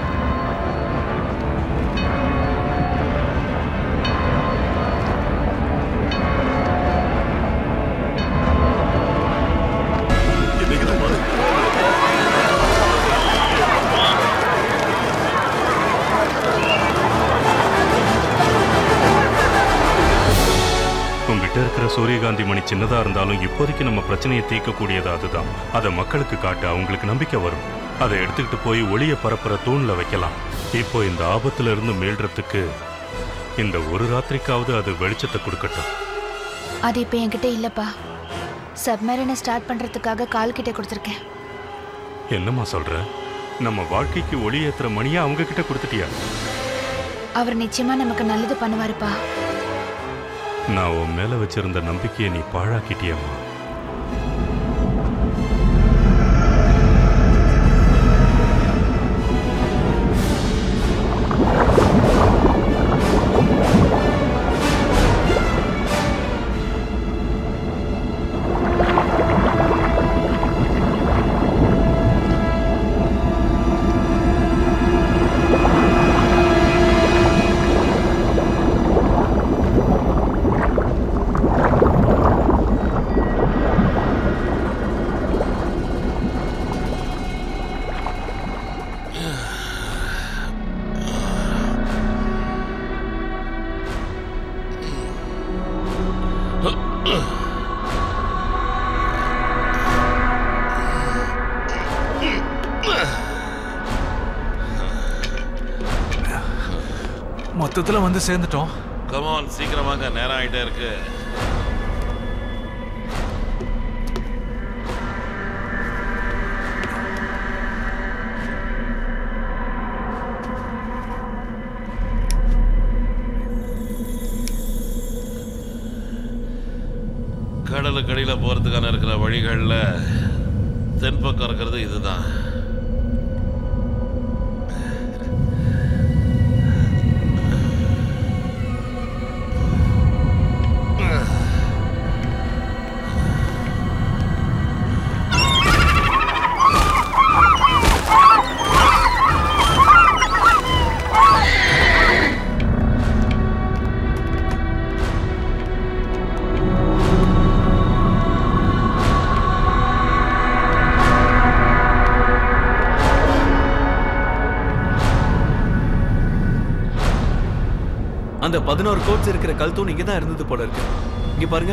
உங்ககிட்ட இருக்கிற சூரியகாந்தி மணி சின்னதா இருந்தாலும் இப்போதைக்கு நம்ம பிரச்சனையை தீர்க்கக்கூடியது அதுதான் அதை மக்களுக்கு காட்ட அவங்களுக்கு நம்பிக்கை வரும் அதை எடுத்துக்கிட்டு போய் ஒளிய பரப்புற தூண்ல வைக்கலாம் இப்போ இந்த ஆபத்துல இருந்து மீள்றதுக்கு இந்த ஒரு ராத்திரிக்காவது அது வெளிச்சத்தை கொடுக்கட்டும் அது இப்போ என்கிட்ட இல்லப்பா சப்மரீனை ஸ்டார்ட் பண்றதுக்காக கால் கிட்ட கொடுத்துருக்கேன் என்னம்மா சொல்ற நம்ம வாழ்க்கைக்கு ஒளி ஏத்துற மணியை அவங்க கிட்ட கொடுத்துட்டியா அவர் நிச்சயமா நமக்கு நல்லது பண்ணுவாருப்பா நான் உன் மேல வச்சிருந்த நம்பிக்கையை நீ பாழாக்கிட்டியம்மா மொத்தத்துல வந்து சேர்ந்துட்டோம் கமான் சீக்கிரமாங்க நேரம் ஆயிட்டே இருக்கு கடலுக்கு அடியில் போகிறதுக்கான இருக்கிற வழிகளில் தென்பக்கம் இருக்கிறது இதுதான் அந்த பதினோரு கோட்ஸ் இருக்கிற கல் தூண் இங்க தான் இருந்தது போல இருக்கு இங்க பாருங்க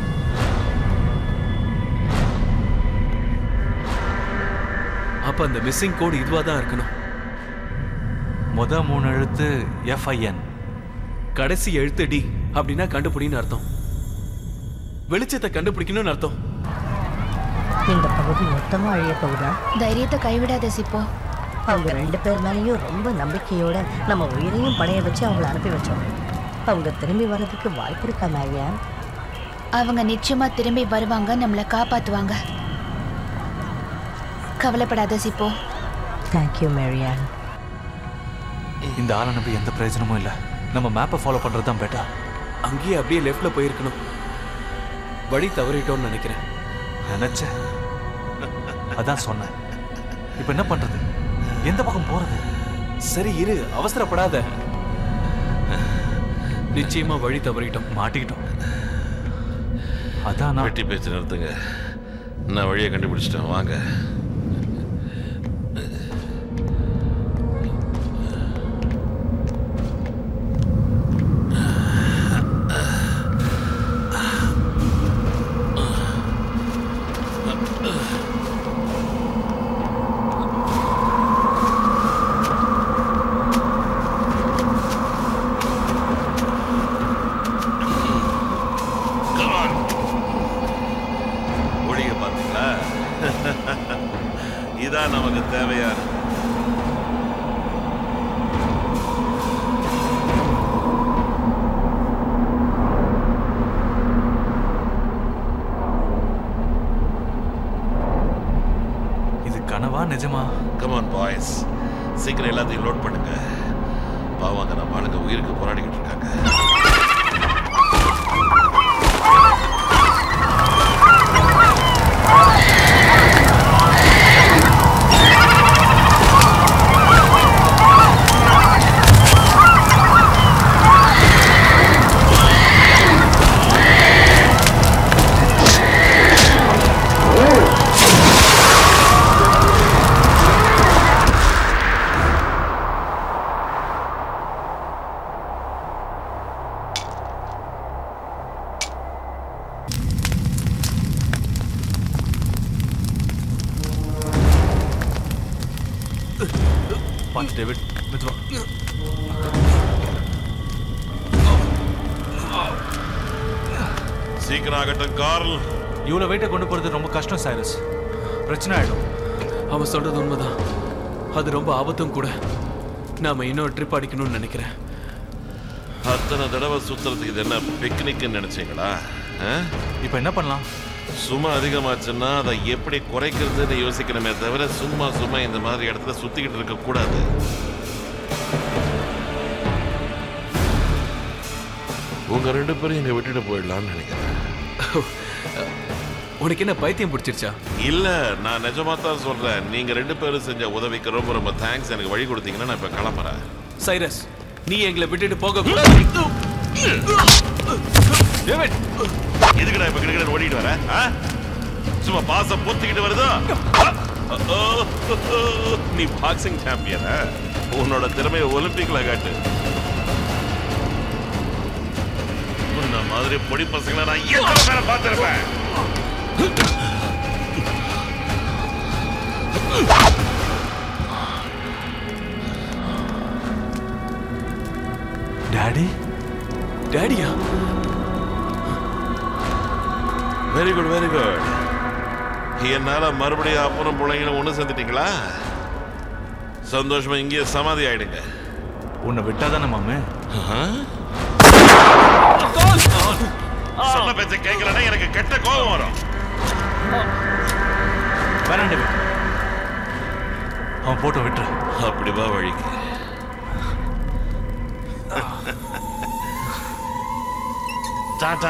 அப்ப அந்த மிஸ்ஸிங் கோடு இதுவா தான் இருக்கணும் முத மூணு எழுத்து எஃப்ஐஎன் கடைசி எழுத்து டி அப்படின்னா கண்டுபிடின்னு அர்த்தம் வெளிச்சத்தை கண்டுபிடிக்கணும்னு அர்த்தம் இந்த பகுதி மொத்தமா அழிய போகுதா தைரியத்தை கைவிடாத சிப்போ அவங்க ரெண்டு பேர் மேலேயும் ரொம்ப நம்பிக்கையோட நம்ம உயிரையும் பணைய வச்சு அவங்கள அனுப்பி வச்சோம் அவங்க திரும்பி வர்றதுக்கு வாய்ப்பு இருக்கா மேரியான் அவங்க நிச்சயமா திரும்பி வருவாங்க நம்மளை காப்பாத்துவாங்க கவலைப்படாத சிப்போ தேங்க்யூ மேரியான் இந்த ஆளை நம்பி எந்த பிரயோஜனமும் இல்லை நம்ம மேப்பை ஃபாலோ பண்ணுறது தான் பெட்டர் அங்கேயே அப்படியே லெஃப்ட்ல போயிருக்கணும் வழி தவறிட்டோம்னு நினைக்கிறேன் நினைச்சேன் அதான் சொன்னேன் இப்போ என்ன பண்றது எந்த பக்கம் போறது சரி இரு அவசரப்படாத நிச்சயமா வழி தவறிட்டோம் மாட்டிக்கிட்டோம் அதான் வெட்டி பேச்சு நிறுத்துங்க நான் வழியை கண்டுபிடிச்சிட்டேன் வாங்க ஒழிய பார்த்தீங்களா இதான் நமக்கு தேவையான இது கனவா நிஜமா கமான் பாய்ஸ் சீக்கிரம் எல்லாத்தையும் லோட் பண்ணுங்க பாவம் அங்க நம்ம ஆளுங்க உயிருக்கு போராடிக்கிட்டு இருக்காங்க பார்த்து டேவிட் மெதுவா சீக்கிரம் ஆகட்டும் கார்ல் இவ்வளோ வெயிட்டை கொண்டு போகிறது ரொம்ப கஷ்டம் சைரஸ் பிரச்சனை ஆயிடும் அவன் சொல்றது உண்மைதான் அது ரொம்ப ஆபத்தும் கூட நாம இன்னொரு ட்ரிப் அடிக்கணும்னு நினைக்கிறேன் அத்தனை தடவை சுத்துறதுக்கு இது என்ன பிக்னிக்னு நினைச்சீங்களா இப்போ என்ன பண்ணலாம் சும்மா அதிகமாச்சுன்னா அதை எப்படி குறைக்கிறதுன்னு யோசிக்கணுமே தவிர சும்மா சும்மா இந்த மாதிரி இடத்துல சுத்திக்கிட்டு இருக்க கூடாது உங்க ரெண்டு பேரும் இங்க விட்டுட்டு போயிடலாம்னு நினைக்கிறேன் உனக்கு என்ன பைத்தியம் பிடிச்சிருச்சா இல்ல நான் நிஜமா தான் சொல்றேன் நீங்க ரெண்டு பேரும் செஞ்ச உதவிக்கு ரொம்ப ரொம்ப தேங்க்ஸ் எனக்கு வழி கொடுத்தீங்கன்னா நான் இப்ப கிளம்புறேன் சைரஸ் நீ எங்களை விட்டுட்டு போக கூடாது டேவிட் எதுக்குடா இப்ப கிட்ட ஓடிட்டு வர ஆ? சும்மா பாசம் பொத்திக்கிட்டு வருதா ஓ, நீ பாக்ஸிங் சாம்பியன் உன்னோட திறமையை ஒலிம்பிக்ல காட்டு உன்ன மாதிரி பொடி பசங்களை நான் எத்தனை பேரை பார்த்திருப்பேன் டாடி டாடியா வெரி குட் வெரி குட் என்னால மறுபடியும் அப்புறம் பிள்ளைங்களும் ஒன்று சேர்ந்துட்டீங்களா சந்தோஷமா இங்கேயே சமாதி ஆயிடுங்க உன்னை விட்டாதானே மாமே சொன்ன பேச்ச பேச்ச கேட்கலன்னா எனக்கு கெட்ட கோபம் வரும் வேணாம் டேவிட் அவன் போட்டோ விட்டுரு அப்படி வா வழிக்கு டாடா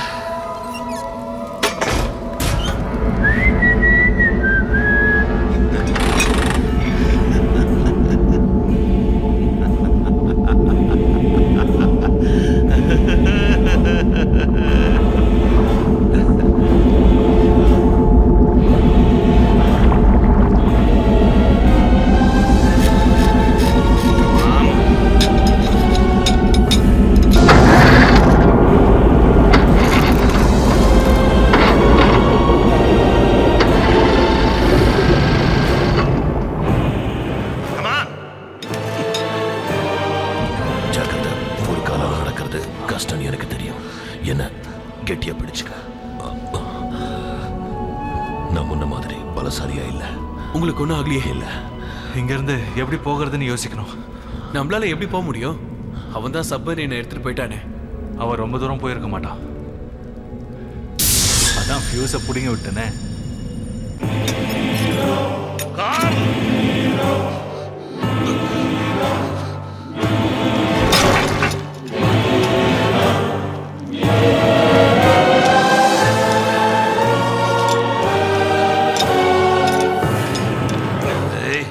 ஜாக்கிரதை ஒரு காலம் நடக்கிறது கஷ்டம் எனக்கு தெரியும் என்ன கெட்டியா பிடிச்சுக்க நான் முன்ன மாதிரி பலசாலியா இல்ல உங்களுக்கு ஒன்றும் ஆகலையே இல்ல இங்க இருந்து எப்படி போகிறதுன்னு யோசிக்கணும் நம்மளால எப்படி போக முடியும் அவன் தான் சப்மரீனை எடுத்துட்டு போயிட்டானே அவன் ரொம்ப தூரம் போயிருக்க மாட்டான் அதான் ஃபியூஸை பிடிங்க விட்டனே ஏய்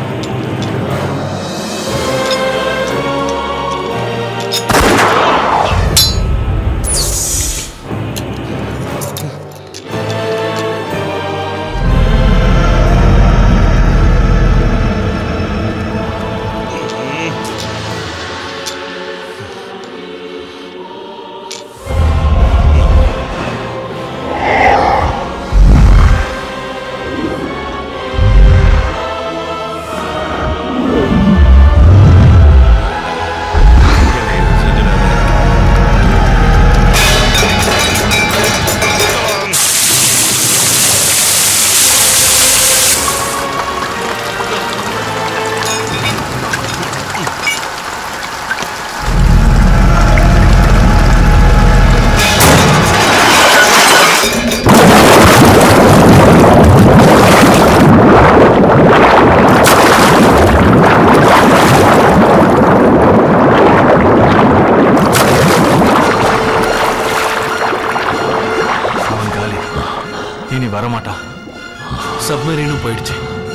அவன் காலி இனி வரமாட்டான் சப்மரீனும் போயிடுச்சு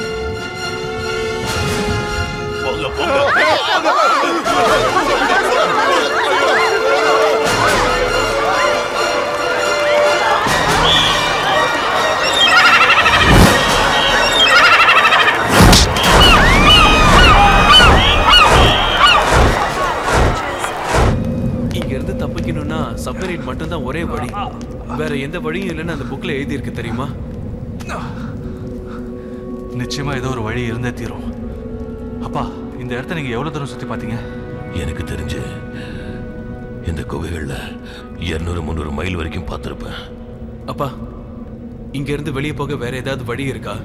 இங்க இருந்து தப்பிக்கணும்னா சப்மரீன் மட்டும்தான் ஒரே வழி வேற எந்த வழியும் இல்லைன்னு அந்த புக்ல எழுதி இருக்கு தெரியுமா நிச்சயமா ஏதோ ஒரு வழி இருந்தே தீரும் அப்பா இந்த இடத்த நீங்க எவ்வளவு தூரம் சுத்தி பாத்தீங்க எனக்கு தெரிஞ்சு இந்த குகைகள்ல இருநூறு முந்நூறு மைல் வரைக்கும் பார்த்துருப்பேன் அப்பா இங்க இருந்து வெளியே போக வேற ஏதாவது வழி இருக்கா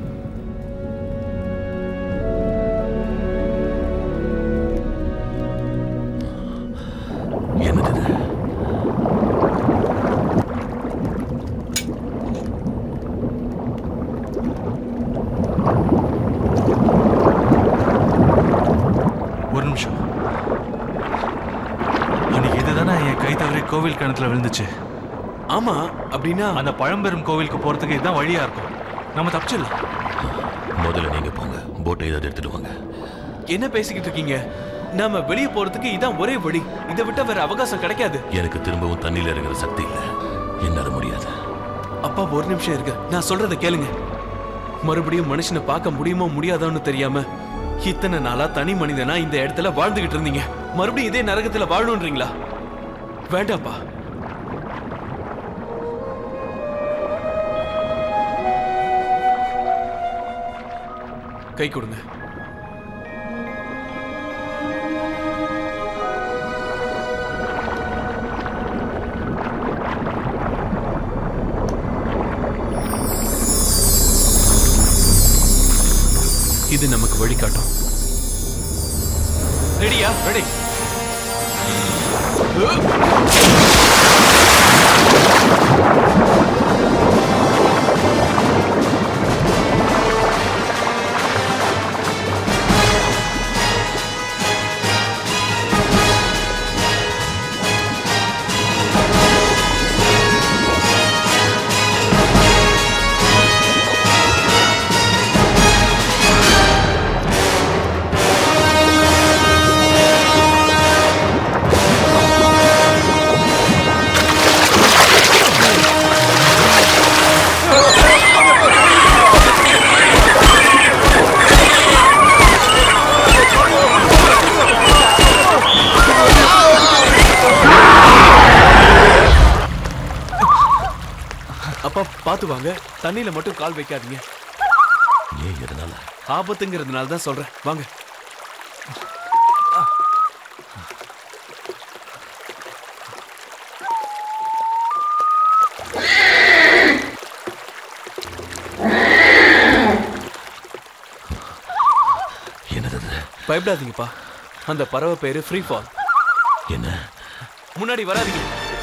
என்னது இது? ஒரு நிமிஷம் அன்னைக்கு இதுதானே என் கை தவறி கோவில் கிணத்துல விழுந்துச்சு ஆமா அப்படின்னா அந்த பழம்பெரும் கோவிலுக்கு போறதுக்கு இதுதான் வழியா இருக்கும் நம்ம தப்பிச்சிடலாம் முதல்ல நீங்க போங்க போட்டை ஏதாவது எடுத்துட்டு வாங்க என்ன பேசிக்கிட்டு இருக்கீங்க நாம வெளியே போறதுக்கு இதான் ஒரே வழி இதை விட்டா வேற அவகாசம் கிடைக்காது எனக்கு திரும்பவும் தண்ணியில இறங்குற சக்தி இல்ல என்னால முடியாது அப்பா ஒரு நிமிஷம் இருக்கு நான் சொல்றத கேளுங்க மறுபடியும் மனுஷனை பார்க்க முடியுமோ முடியாதான்னு தெரியாம இத்தனை நாளா தனி மனிதனா இந்த இடத்துல வாழ்ந்துகிட்டு இருந்தீங்க மறுபடியும் இதே நரகத்துல வாழணுன்றீங்களா வேண்டாப்பா கை கொடுங்க இது நமக்கு வழிகாட்டும் ரெடியா ரெடி ஆ பார்த்து வாங்க தண்ணியில மட்டும் கால் வைக்காதீங்க ஏன் எதனால ஆபத்துங்கிறதுனால தான் சொல்றேன் வாங்க என்னது பயப்படாதீங்கப்பா அந்த பறவை பேரு ஃப்ரீ ஃபால் என்ன முன்னாடி வராதீங்க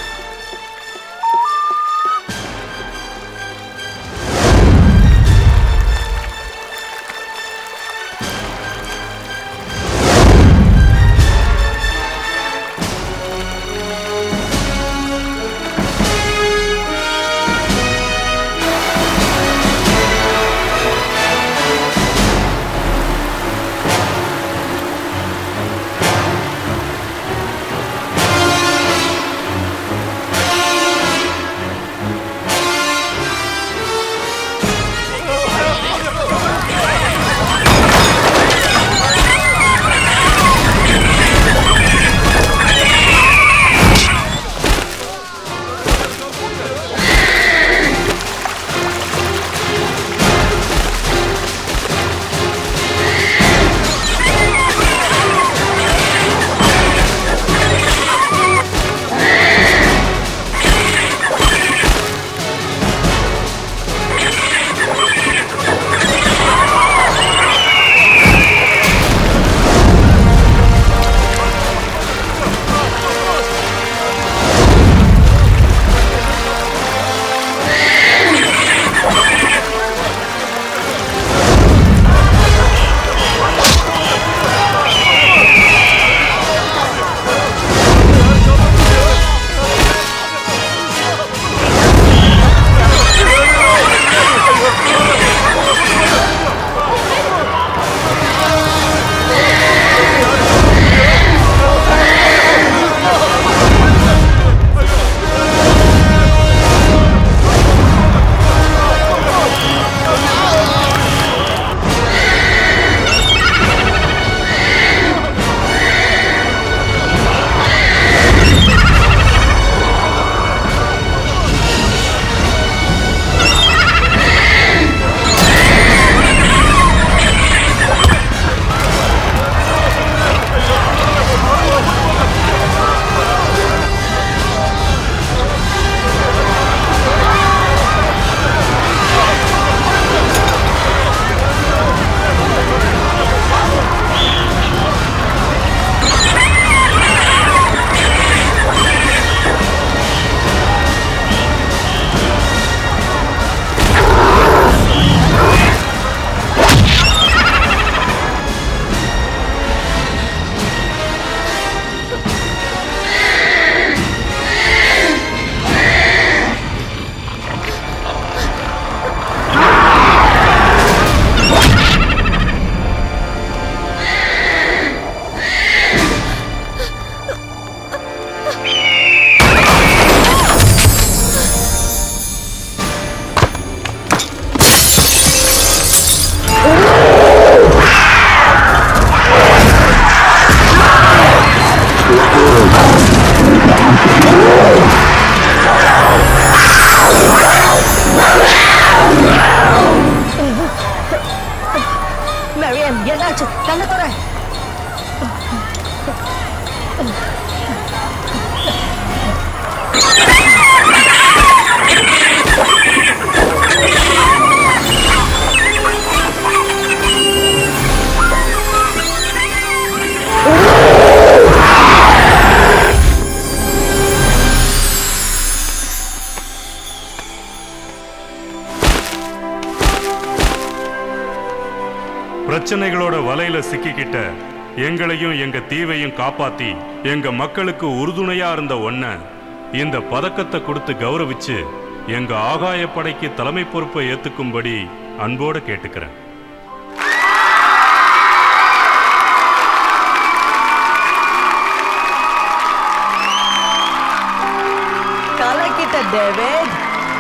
நவீன் என்னாச்சு கண்ணு தர பிரச்சனைகளோட வலையில சிக்கிக்கிட்ட எங்களையும் எங்க தீவையும் காப்பாத்தி எங்க மக்களுக்கு உறுதுணையா இருந்த ஒன்ன இந்த பதக்கத்தை கொடுத்து கௌரவிச்சு எங்க ஆகாய படைக்கு தலைமை பொறுப்பை ஏத்துக்கும்படி அன்போட கேட்டுக்கிறேன் கலக்கிட்ட டேவிட்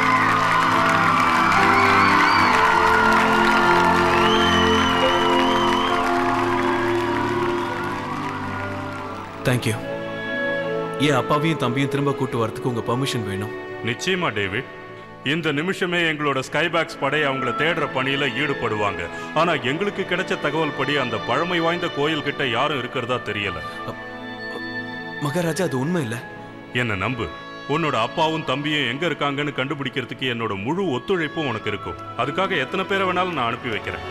தேங்க்யூ என் அப்பாவையும் தம்பியும் திரும்ப கூட்டு வரதுக்கு உங்க பெர்மிஷன் வேணும் நிச்சயமா டேவிட் இந்த நிமிஷமே எங்களோட ஸ்கைபேக்ஸ் படை அவங்கள தேடுற பணியில ஈடுபடுவாங்க ஆனா எங்களுக்கு கிடைச்ச தகவல் படி அந்த பழமை வாய்ந்த கோயில் கிட்ட யாரும் இருக்கிறதா தெரியல மகாராஜா அது உண்மை இல்ல என்ன நம்பு உன்னோட அப்பாவும் தம்பியும் எங்க இருக்காங்கன்னு கண்டுபிடிக்கிறதுக்கு என்னோட முழு ஒத்துழைப்பும் உனக்கு இருக்கும் அதுக்காக எத்தனை பேரை வேணாலும் நான் அனுப்பி வைக்கிறேன்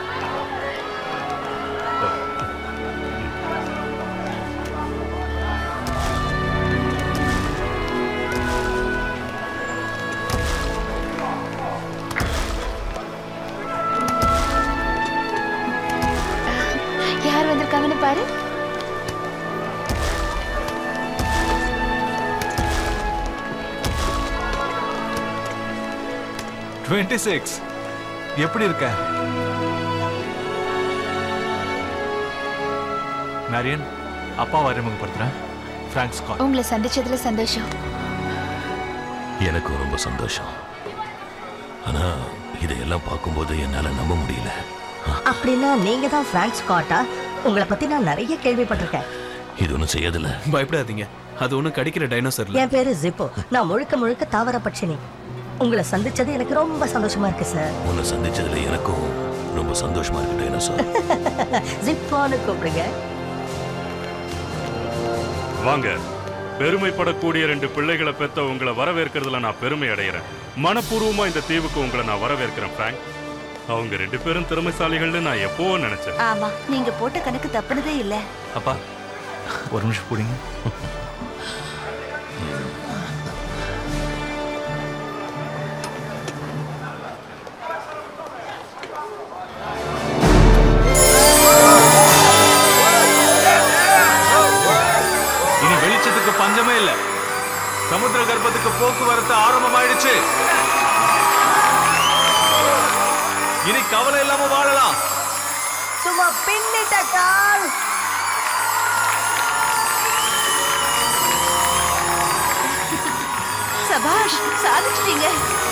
யார் வந்திருக்காங்கன்னு பாரு டுவெண்ட்டி சிக்ஸ் எப்படி இருக்க மேரியன் அப்பாவை அறிமுகப்படுத்துறேன் ஃப்ராங்க் ஸ்காட் உங்களை சந்திச்சதுல சந்தோஷம் எனக்கும் ரொம்ப சந்தோஷம் ஆனா இதையெல்லாம் பார்க்கும்போது என்னால நம்ப முடியல அப்படின்னா நீங்க தான் பிராங்க் ஸ்காட்டா உங்களை பத்தி நான் நிறைய கேள்விப்பட்டிருக்கேன் இது ஒன்றும் செய்யதில்ல பயப்படாதீங்க அது ஒன்றும் கடிக்கிற டைனோசர் இல்ல என் பேரு ஜிப்போ நான் முழுக்க முழுக்க தாவர பட்சினி உங்களை சந்திச்சது எனக்கு ரொம்ப சந்தோஷமா இருக்கு சார் உன்னை சந்திச்சதுல எனக்கும் ரொம்ப சந்தோஷமா இருக்கு டைனோசர் ஜிப்போன்னு கூப்பிடுங்க வாங்க பெருமைப்படக்கூடிய ரெண்டு பிள்ளைகளை பெத்த உங்களை வரவேற்கிறதுல நான் பெருமை அடைகிறேன் மனப்பூர்வமா இந்த தீவுக்கு உங்களை நான் வரவேற்கிறேன் ஃப்ராங்க் அவங்க ரெண்டு பேரும் திறமைசாலிகள்னு நான் எப்பவோ நினைச்சேன் ஆமா நீங்க போட்ட கணக்கு தப்புனதே இல்ல அப்பா ஒரு நிமிஷம் பிடிங்க இனி வெளிச்சத்துக்கு பஞ்சமே இல்ல சமுத்திர கர்ப்பத்துக்கு போக்குவரத்து ஆரம்பமாயிடுச்சு இனி கவலை இல்லாம வாழலாம் சும்மா பின்னிட்ட கால் சபாஷ் சாதிச்சிட்டீங்க